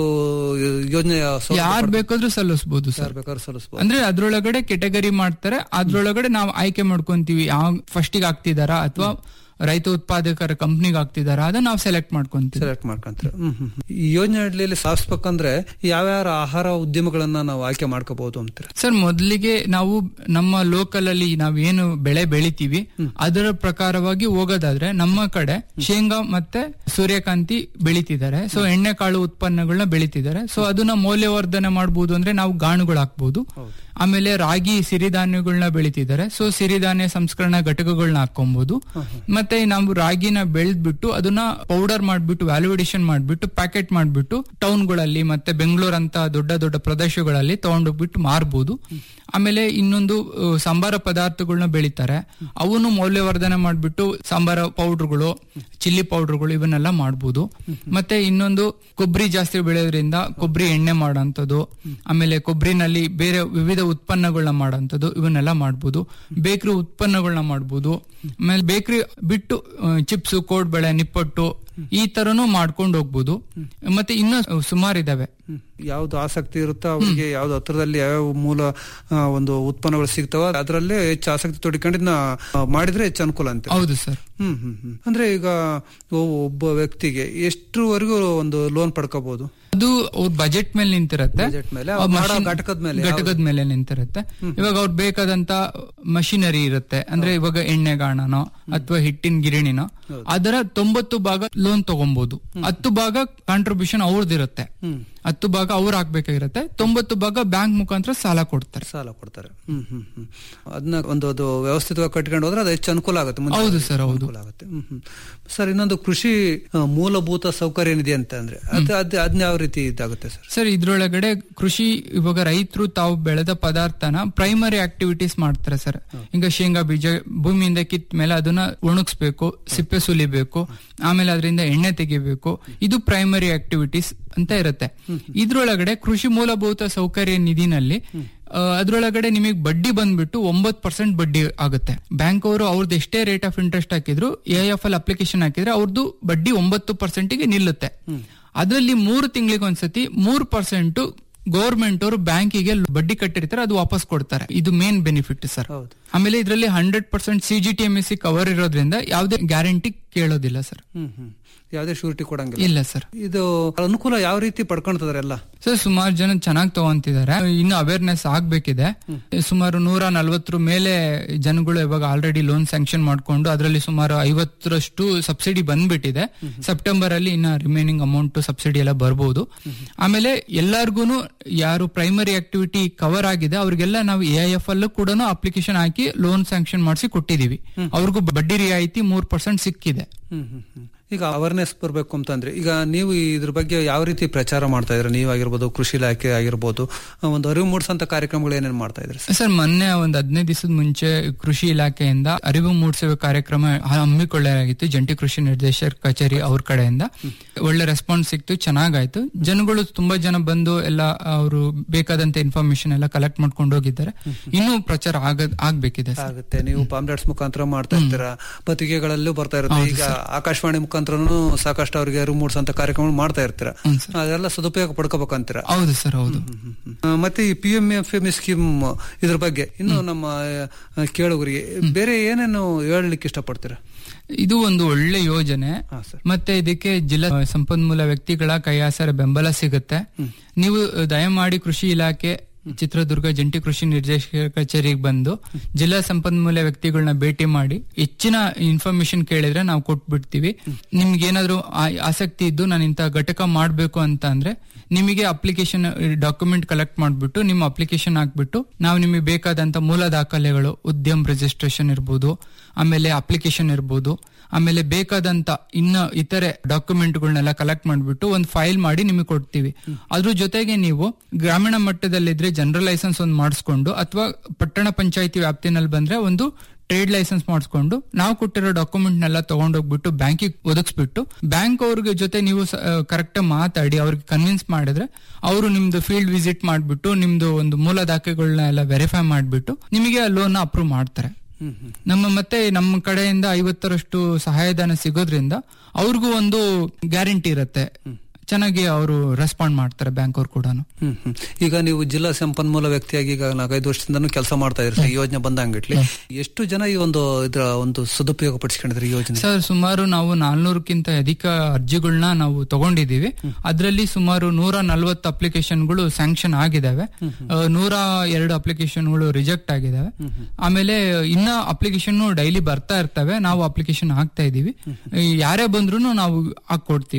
ಯೋಜನೆಯ ಸೌಲಭ್ಯ ಯಾರ್ ಪಡ್ಕೊ- ಬೇಕಾದ್ರೂ ಸಲ್ಲಿಸಬಹುದು ಸರ್ ಯಾರ್ ಬೇಕಾದ್ರೂ ಸಲ್ಲಿಸಬಹುದು ಅಂದ್ರೆ ಅದ್ರೊಳಗಡೆ ಕೆಟಗರಿ ಮಾಡ್ತಾರೆ ಅದ್ರೊಳಗಡೆ ನಾವು ಆಯ್ಕೆ ಮಾಡ್ಕೊಂತೀವಿ ಯಾವ ಫಸ್ಟಿಗೆ ಆಗ್ತಿದಾರಾ ಅಥವಾ ರೈತ ಉತ್ಪಾದಕರ ಕಂಪ್ನಿಗೆ ಆಗ್ತಿದಾರಾ ಅದನ್ನ ನಾವು ಸೆಲೆಕ್ಟ್ ಮಾಡ್ಕೊಂತೀವಿ ಸೆಲೆಕ್ಟ್ ಮಾಡ್ಕೊಂತಾರೆ ಹ್ಮ್ ಹ್ಮ್ ಹ್ಮ್. ಈ ಯೋಜನೆ ಅಡಿಯಲ್ಲಿ ಸಾಧಿಸ್ಬೇಕಂದ್ರೆ ಯಾವ್ಯಾವ ಆಹಾರ ಉದ್ಯಮಗಳನ್ನ ನಾವು ಆಯ್ಕೆ ಮಾಡ್ಕೋಬಹುದು ಅಂತೀರ ಸರ್ ಮೊದಲಿಗೆ ನಾವು ನಮ್ಮ ಲೋಕಲ್ ಅಲ್ಲಿ ನಾವೇನು ಬೆಳೆ ಬೆಳಿತೀವಿ ಅದರ ಪ್ರಕಾರವಾಗಿ ಹೋಗೋದಾದ್ರೆ ನಮ್ಮ ಕಡೆ ಶೇಂಗಾ ಮತ್ತೆ ಸೂರ್ಯಕಾಂತಿ ಬೆಳಿತಿದ್ದಾರೆ ಸೊ ಎಣ್ಣೆಕಾಳು ಉತ್ಪನ್ನಗಳನ್ನ ಬೆಳಿತಿದ್ದಾರೆ ಸೊ ಅದನ್ನ ಮೌಲ್ಯವರ್ಧನೆ ಮಾಡಬಹುದು ಅಂದ್ರೆ ನಾವು ಗಾಣುಗಳು ಹಾಕ್ಬಹುದು ಆಮೇಲೆ ರಾಗಿ ಸಿರಿಧಾನ್ಯಗಳನ್ನ ಬೆಳಿತಿದ್ದಾರೆ ಸೊ ಸಿರಿಧಾನ್ಯ ಸಂಸ್ಕರಣಾ ಘಟಕಗಳನ್ನ ಹಾಕೊಬಹುದು ಮತ್ತೆ ಮತ್ತೆ ನಾವು ರಾಗಿನ ಬೆಳೆದ್ಬಿಟ್ಟು ಅದನ್ನ ಪೌಡರ್ ಮಾಡ್ಬಿಟ್ಟು ವ್ಯಾಲ್ಯೂಡೇಷನ್ ಮಾಡ್ಬಿಟ್ಟು ಪ್ಯಾಕೆಟ್ ಮಾಡ್ಬಿಟ್ಟು ಟೌನ್ಗಳಲ್ಲಿ ಮತ್ತೆ ಬೆಂಗಳೂರು ಅಂತ ದೊಡ್ಡ ದೊಡ್ಡ ಪ್ರದೇಶಗಳಲ್ಲಿ ತಗೊಂಡೋಗ್ಬಿಟ್ಟು ಮಾರ್ಬೋದು ಆಮೇಲೆ ಇನ್ನೊಂದು ಆ, ಸಾಂಬಾರ ಪದಾರ್ಥಗಳನ್ನ ಬೆಳಿತಾರೆ ಅವನ್ನು ಮೌಲ್ಯವರ್ಧನೆ ಮಾಡ್ಬಿಟ್ಟು ಸಾಂಬಾರ ಪೌಡರ್ಗಳು ಚಿಲ್ಲಿ ಪೌಡರ್ಗಳು ಇವನ್ನೆಲ್ಲ ಮಾಡ್ಬೋದು ಮತ್ತೆ ಇನ್ನೊಂದು ಕೊಬ್ಬರಿ ಜಾಸ್ತಿ ಬೆಳೆಯೋದ್ರಿಂದ ಕೊಬ್ಬರಿ ಎಣ್ಣೆ ಮಾಡೋಂಥದ್ದು ಆಮೇಲೆ ಕೊಬ್ಬರಿನಲ್ಲಿ ಬೇರೆ ವಿವಿಧ ಉತ್ಪನ್ನಗಳನ್ನ ಮಾಡೋಂಥದ್ದು ಇವನ್ನೆಲ್ಲ ಮಾಡ್ಬೋದು ಬೇಕರಿ ಉತ್ಪನ್ನಗಳನ್ನ ಮಾಡ್ಬೋದು ಆಮೇಲೆ ಬೇಕರಿ ಬಿಟ್ಟು ಚಿಪ್ಸ್ ಕೋಡ್ಬಳೆ ನಿಪ್ಪಟ್ಟು ಈ ತರನು ಮಾಡ್ಕೊಂಡು ಹೋಗ್ಬೋದು ಮತ್ತೆ ಇನ್ನೂ ಸುಮಾರು ಇದಾವೆ ಯಾವ್ದು ಆಸಕ್ತಿ ಇರುತ್ತೋ ಅವರಿಗೆ ಯಾವ್ದು ಹತ್ರದಲ್ಲಿ ಯಾವ ಮೂಲ ಆ, ಒಂದು ಉತ್ಪನ್ನಗಳು ಸಿಗ್ತಾವ ಅದರಲ್ಲೇ ಹೆಚ್ಚು ಆಸಕ್ತಿ ತೊಡಿಕೊಂಡು ಇದನ್ನ ಆ, ಮಾಡಿದ್ರೆ ಹೆಚ್ಚು ಅನುಕೂಲ ಅಂತ ಹೌದು ಸರ್ ಹ್ಮ್ ಹ್ಮ್ ಹ್ಮ್ ಅಂದ್ರೆ ಈಗ ಒ- ಒಬ್ಬ ವ್ಯಕ್ತಿಗೆ ಎಷ್ಟರವರೆಗೂ ಒಂದು ಲೋನ್ ಪಡ್ಕೋಬಹುದು ಅದು ಅವ್ರ ಬಜೆಟ್ ಮೇಲೆ ನಿಂತಿರತ್ತೆ Budget ಮೇಲೆ, ಅವ್ರ ಅವ್ರು ಮಾಡೋ machine- ಘಟಕದ ಮೇಲೆ ಘಟಕದ ಮೇಲೆ ನಿಂತಿರುತ್ತೆ ಇವಾಗ ಅವ್ರು ಬೇಕಾದಂತ ಮಷಿನರಿ ಇರುತ್ತೆ ಅಂದ್ರೆ ಇವಾಗ ಎಣ್ಣೆಗಾಣನೋ ಅಥವಾ ಹಿಟ್ಟಿನ ಗಿರಣಿನೋ ಅದರ ತೊಂಬತ್ತು ಭಾಗ ಲೋನ್ ತಗೊಬಹುದು ಹತ್ತು ಭಾಗ ಕಾಂಟ್ರಿಬ್ಯೂಷನ್ ಅವ್ರದ್ದಿರುತ್ತೆ ಹತ್ತು ಭಾಗ ಅವ್ರು ಹಾಕ್ಬೇಕಾಗಿರುತ್ತೆ ತೊಂಬತ್ತು ಭಾಗ ಬ್ಯಾಂಕ್ ಮುಖಾಂತರ ಸಾಲ ಕೊಡ್ತಾರೆ ಸಾಲ ಕೊಡ್ತಾರೆ ಹ್ಮ್ ಹ್ಮ್ ಹ್ಮ್ ಅದನ್ನ ಒಂದು ಅದು ವ್ಯವಸ್ಥಿತವಾಗಿ ಕಟ್ಕೊಂಡು ಹೋದ್ರೆ ಅದು ಹೆಚ್ಚು ಅನುಕೂಲ ಆಗುತ್ತೆ ಮುಂದೆ ಹೌದು ಸರ್, ಹೌದು. ಅನುಕೂಲ ಆಗುತ್ತೆ ಹ್ಮ್ ಹ್ಮ್ ಸರ್ ಇನ್ನೊಂದು ಕೃಷಿ ಆ, ಮೂಲಭೂತ ಸೌಕರ್ಯ ಏನಿದೆ ಅಂತ ಅಂದ್ರೆ ಅದು ಅದ್ ಅದನ್ನ ಯಾವ ರೀತಿ ಇದಾಗುತ್ತೆ ಸರ್ ಸರ್ ಇದ್ರೊಳಗಡೆ ಕೃಷಿ ಇವಾಗ ರೈತರು ತಾವು ಬೆಳೆದ ಪದಾರ್ಥನ ಪ್ರೈಮರಿ ಆಕ್ಟಿವಿಟೀಸ್ ಮಾಡ್ತಾರೆ ಸರ್ ಈಗ ಶೇಂಗಾ ಬೀಜ ಭೂಮಿಯಿಂದ ಕಿತ್ತ ಮೇಲೆ ಅದನ್ನ ಒಣಗಿಸ್ಬೇಕು ಸಿಪ್ಪೆ ಸುಲಿಬೇಕು ಆಮೇಲೆ ಅದರಿಂದ ಎಣ್ಣೆ ತೆಗಿಬೇಕು ಇದು ಪ್ರೈಮರಿ ಆಕ್ಟಿವಿಟೀಸ್ ಅಂತ ಇರುತ್ತೆ ಇದ್ರೊಳಗಡೆ ಕೃಷಿ ಮೂಲಭೂತ ಸೌಕರ್ಯ ನಿಧಿನಲ್ಲಿ ಆ, ಅದ್ರೊಳಗಡೆ ನಿಮಗೆ ಬಡ್ಡಿ ಬಂದ್ಬಿಟ್ಟು ಒಂಬತ್ ಪರ್ಸೆಂಟ್ ಬಡ್ಡಿ ಆಗುತ್ತೆ ಬ್ಯಾಂಕ್ ಅವರು ಅವ್ರದ್ದು ಎಷ್ಟೇ ರೇಟ್ ಆಫ್ ಇಂಟ್ರೆಸ್ಟ್ ಹಾಕಿದ್ರು ಎ ಎಫ್ ಎಲ್ ಅಪ್ಲಿಕೇಶನ್ ಹಾಕಿದ್ರೆ ಅವ್ರದ್ದು ಬಡ್ಡಿ ಒಂಬತ್ತು ಪರ್ಸೆಂಟ್ಗೆ ನಿಲ್ಲುತ್ತೆ ಅದರಲ್ಲಿ ಮೂರು ತಿಂಗಳಿಗೆ ಒಂದ್ಸತಿ ಮೂರು ಪರ್ಸೆಂಟ್ ಗೌರ್ಮೆಂಟ್ ಅವರು ಬ್ಯಾಂಕಿಗೆ ಬಡ್ಡಿ ಕಟ್ಟಿರ್ತಾರೆ ಅದು ವಾಪಸ್ ಕೊಡ್ತಾರೆ ಇದು ಮೇನ್ ಬೆನಿಫಿಟ್ ಸರ್ ಹೌದು. ಆಮೇಲೆ ಇದರಲ್ಲಿ hundred percent C G T M S C cover ಇರೋದ್ರಿಂದ ಯಾವುದೇ ಗ್ಯಾರಂಟಿ ಕೇಳೋದಿಲ್ಲ ಸರ್ ಹ್ಮ್ ಹ್ಮ್ ಯಾವುದೇ ಶೂರಿಟಿ ಕೊಡಂಗಿಲ್ಲ ಇಲ್ಲ ಸರ್ ಇದು ಅನುಕೂಲ ಯಾವ ರೀತಿ ಪಡ್ಕೊಂತದಾರೆ ಎಲ್ಲ ಸರ್ ಸುಮಾರು ಜನ ಚೆನ್ನಾಗಿ ತಗೊಂತಿದ್ದಾರೆ ಇನ್ನು ಅವೇರ್ನೆಸ್ ಆಗ್ಬೇಕಿದೆ ಸುಮಾರು ನೂರ ನಲ್ವತ್ತರ ಮೇಲೆ ಜನಗಳು ಇವಾಗ ಆಲ್ರೆಡಿ ಲೋನ್ ಸ್ಯಾಂಕ್ಷನ್ ಮಾಡ್ಕೊಂಡು ಅದರಲ್ಲಿ ಸುಮಾರು ಐವತ್ತರಷ್ಟು ಸಬ್ಸಿಡಿ ಬಂದ್ಬಿಟ್ಟಿದೆ ಸೆಪ್ಟೆಂಬರ್ ಅಲ್ಲಿ ಇನ್ನ ರಿಮೈನಿಂಗ್ ಅಮೌಂಟ್ ಸಬ್ಸಿಡಿ ಎಲ್ಲ ಬರ್ಬೋದು ಆಮೇಲೆ ಎಲ್ಲಾರ್ಗು ಯಾರು ಪ್ರೈಮರಿ ಆಕ್ಟಿವಿಟಿ ಕವರ್ ಆಗಿದೆ ಅವ್ರಿಗೆಲ್ಲ ನಾವು ಎ ಐ ಎಫ್ ಅಲ್ಲೂ ಕೂಡ ಅಪ್ಲಿಕೇಶನ್ ಹಾಕಿ ಲೋನ್ ಸ್ಯಾಂಕ್ಷನ್ ಮಾಡಿಸಿ ಕೊಟ್ಟಿದೀವಿ ಅವ್ರಿಗೂ ಬಡ್ಡಿ ರಿಯಾಯಿತಿ ಮೂರ್ ಪರ್ಸೆಂಟ್ ಸಿಕ್ಕಿದೆ ಹ್ಮ್ ಹ್ಮ್ ಹ್ಮ್. ಈಗ ಅವೇರ್ನೆಸ್ ಬರಬೇಕು ಅಂತಂದ್ರೆ ಈಗ ನೀವು ಇದ್ರ ಬಗ್ಗೆ ಯಾವ ರೀತಿ ಪ್ರಚಾರ ಮಾಡ್ತಾ ಇದ್ರಿ ನೀವಾಗಿರ್ಬೋದು ಕೃಷಿ ಇಲಾಖೆ ಆಗಿರ್ಬೋದು ಆ, ಒಂದು ಅರಿವು ಮೂಡಿಸಂತ ಕಾರ್ಯಕ್ರಮಗಳು ಏನೇನ್ ಮಾಡ್ತಾ ಇದ್ರಿ ಸರ್ ಸರ್ ಮೊನ್ನೆ ಒಂದ್ ಹದಿನೈದು ದಿವಸದ ಮುಂಚೆ ಕೃಷಿ ಇಲಾಖೆಯಿಂದ ಅರಿವು ಮೂಡಿಸುವ ಕಾರ್ಯಕ್ರಮ ಹಮ್ಮಿಕೊಳ್ಳಲಾಗಿತ್ತು ಜಂಟಿ ಕೃಷಿ ನಿರ್ದೇಶಕರ ಕಚೇರಿ ಅವ್ರ ಕಡೆಯಿಂದ ಒಳ್ಳೆ ರೆಸ್ಪಾನ್ಸ್ ಸಿಕ್ತು ಚೆನ್ನಾಗಾಯ್ತು ಜನಗಳು ತುಂಬಾ ಜನ ಬಂದು ಎಲ್ಲ ಅವರು ಬೇಕಾದಂತ ಇನ್ಫಾರ್ಮೇಶನ್ ಎಲ್ಲ ಕಲೆಕ್ಟ್ ಮಾಡ್ಕೊಂಡು ಹೋಗಿದ್ದಾರೆ ಇನ್ನೂ ಪ್ರಚಾರ ಆಗದ್ ಆಗ್ಬೇಕಿದೆ ಸರ್ ಆಗುತ್ತೆ ನೀವು ಪಾಂಪ್ಲೆಟ್ಸ್ ಮುಖಾಂತರ ಮಾಡ್ತಾ ಇರ್ತೀರಾ ಪತ್ರಿಕೆಗಳಲ್ಲೂ ಬರ್ತಾ ಇರುತ್ತೆ ಈಗ ಆಕಾಶವಾಣಿ ಮುಖಾಂತರನು ಸಾಕಷ್ಟು ಅವರಿಗೆ ಅರಿವು ಮೂಡಿಸಂತ ಕಾರ್ಯಕ್ರಮ ಮಾಡ್ತಾ ಇರ್ತೀರಾ ಹ್ಮ್ ಸರ್. ಅದೆಲ್ಲ ಸದುಪಯೋಗ ಪಡ್ಕೋಬೇಕಂತೀರಾ ಹೌದು ಸರ್ ಹೌದು ಆ, ಮತ್ತೆ ಈ P M F M scheme ಇದ್ರ ಬಗ್ಗೆ ಇನ್ನು ನಮ್ಮ ಆ, ಕೇಳುಗರಿಗೆ ಬೇರೆ ಏನೇನು ಹೇಳಲಿಕ್ಕೆ ಇಷ್ಟಪಡ್ತೀರಾ ಇದು ಒಂದು ಒಳ್ಳೆ ಯೋಜನೆ ಹಾ ಸರ್ ಮತ್ತೆ ಇದಕ್ಕೆ ಜಿಲ್ಲಾ ಸಂಪನ್ಮೂಲ ವ್ಯಕ್ತಿಗಳ ಕೈಯಾಸರ ಬೆಂಬಲ ಸಿಗುತ್ತೆ ನೀವು ದಯಮಾಡಿ ಕೃಷಿ ಇಲಾಖೆ ಚಿತ್ರದುರ್ಗ ಜಂಟಿ ಕೃಷಿ ನಿರ್ದೇಶಕರ ಕಚೇರಿಗೆ ಬಂದು ಜಿಲ್ಲಾ ಸಂಪನ್ಮೂಲ ವ್ಯಕ್ತಿಗಳನ್ನ ಭೇಟಿ ಮಾಡಿ ಹೆಚ್ಚಿನ ಇನ್ಫಾರ್ಮೇಶನ್ ಕೇಳಿದ್ರೆ ನಾವು ಕೊಟ್ಬಿಡ್ತೀವಿ ನಿಮ್ಗೆ ಏನಾದ್ರು ಆ- ಆಸಕ್ತಿ ಇದ್ದು ನಾನು ಇಂಥ ಘಟಕ ಮಾಡಬೇಕು ಅಂತ ಅಂದ್ರೆ ನಿಮಗೆ ಅಪ್ಲಿಕೇಶನ್ ಡಾಕ್ಯುಮೆಂಟ್ ಕಲೆಕ್ಟ್ ಮಾಡಿಬಿಟ್ಟು ನಿಮ್ಮ ಅಪ್ಲಿಕೇಶನ್ ಹಾಕ್ಬಿಟ್ಟು ನಾವು ನಿಮಗೆ ಬೇಕಾದಂತ ಮೂಲ ದಾಖಲೆಗಳು ಉದ್ಯಮ್ ರಿಜಿಸ್ಟ್ರೇಷನ್ ಇರ್ಬೋದು ಆಮೇಲೆ ಅಪ್ಲಿಕೇಶನ್ ಇರ್ಬೋದು ಆಮೇಲೆ ಬೇಕಾದಂತ ಇನ್ನ ಇತರೆ ಡಾಕ್ಯುಮೆಂಟ್ಗಳನ್ನೆಲ್ಲ ಕಲೆಕ್ಟ್ ಮಾಡಿಬಿಟ್ಟು ಒಂದು ಫೈಲ್ ಮಾಡಿ ನಿಮಗೆ ಕೊಡ್ತೀವಿ ಅದ್ರ ಜೊತೆಗೆ ನೀವು ಗ್ರಾಮೀಣ ಮಟ್ಟದಲ್ಲಿದ್ರೆ ಜನರಲ್ ಲೈಸೆನ್ಸ್ ಒಂದು ಮಾಡಿಸ್ಕೊಂಡು ಅಥವಾ ಪಟ್ಟಣ ಪಂಚಾಯತಿ ವ್ಯಾಪ್ತಿನಲ್ಲಿ ಬಂದ್ರೆ ಒಂದು ಟ್ರೇಡ್ ಲೈಸೆನ್ಸ್ ಮಾಡಿಸ್ಕೊಂಡು ನಾವು ಕೊಟ್ಟಿರೋ ಡಾಕ್ಯುಮೆಂಟ್ ನೆಲ್ಲ ತಗೊಂಡೋಗ್ಬಿಟ್ಟು ಬ್ಯಾಂಕಿಗೆ ಒದಗಿಸ್ಬಿಟ್ಟು ಬ್ಯಾಂಕ್ ಅವ್ರಿಗೆ ಜೊತೆ ನೀವು ಕರೆಕ್ಟ್ ಮಾತಾಡಿ ಅವ್ರಿಗೆ ಕನ್ವಿನ್ಸ್ ಮಾಡಿದ್ರೆ ಅವರು ನಿಮ್ದು ಫೀಲ್ಡ್ ವಿಸಿಟ್ ಮಾಡಿಬಿಟ್ಟು ನಿಮ್ದು ಒಂದು ಮೂಲ ದಾಖಲೆಗಳನ್ನ ಎಲ್ಲ ವೆರಿಫೈ ಮಾಡಿಬಿಟ್ಟು ನಿಮಗೆ ಲೋನ್ ಅಪ್ರೂವ್ ಮಾಡ್ತಾರೆ ಹ್ಮ್ ಹ್ಮ್ ನಮ್ಮ ಮತ್ತೆ ನಮ್ಮ ಕಡೆಯಿಂದ ಐವತ್ತರಷ್ಟು ಸಹಾಯಧನ ಸಿಗೋದ್ರಿಂದ ಅವ್ರಿಗೂ ಒಂದು ಗ್ಯಾರಂಟಿ ಇರುತ್ತೆ ಚೆನ್ನಾಗಿ ಅವರು ರೆಸ್ಪಾಂಡ್ ಮಾಡ್ತಾರೆ ಬ್ಯಾಂಕ್ ಅವ್ರು ಕೂಡ ಹ್ಮ್ ಹ್ಮ್. ಈಗ ನೀವು ಜಿಲ್ಲಾ ಸಂಪನ್ಮೂಲ ವ್ಯಕ್ತಿಯಾಗಿ ಈಗ ನಾಲ್ಕೈದು ವರ್ಷದಿಂದನೂ ಕೆಲಸ ಮಾಡ್ತಾ ಇದ್ರಿ ಈ ಯೋಜನೆ ಬಂದಂಗಿಟ್ಲಿ ಎಷ್ಟು ಜನ ಈ ಒಂದು ಇದ್ರ ಒಂದು ಸದುಪಯೋಗ ಪಡಿಸ್ಕೊಂಡಿದ್ರಿ ಈ ಯೋಜನೆ ಸರ್ ಸುಮಾರು ನಾವು ನಾಲ್ನೂರಕ್ಕಿಂತ ಅಧಿಕ ಅರ್ಜಿಗಳನ್ನ ನಾವು ತಗೊಂಡಿದೀವಿ ಅದರಲ್ಲಿ ಸುಮಾರು ನೂರ ನಲ್ವತ್ತು ಅಪ್ಲಿಕೇಶನ್ಗಳು ಸ್ಯಾಂಕ್ಷನ್ ಆಗಿದಾವೆ ಆ, ನೂರ ಎರಡು ಅಪ್ಲಿಕೇಶನ್ಗಳು ರಿಜೆಕ್ಟ್ ಆಗಿದಾವೆ ಆಮೇಲೆ ಇನ್ನ ಅಪ್ಲಿಕೇಶನ್ ಡೈಲಿ ಬರ್ತಾ ಇರ್ತವೆ ನಾವು ಅಪ್ಲಿಕೇಶನ್ ಹಾಕ್ತಾ ಇದೀವಿ ಈ ಯಾರೇ ಬಂದ್ರು ನಾವು ಹಾಕೊಡ್ತೀವಿ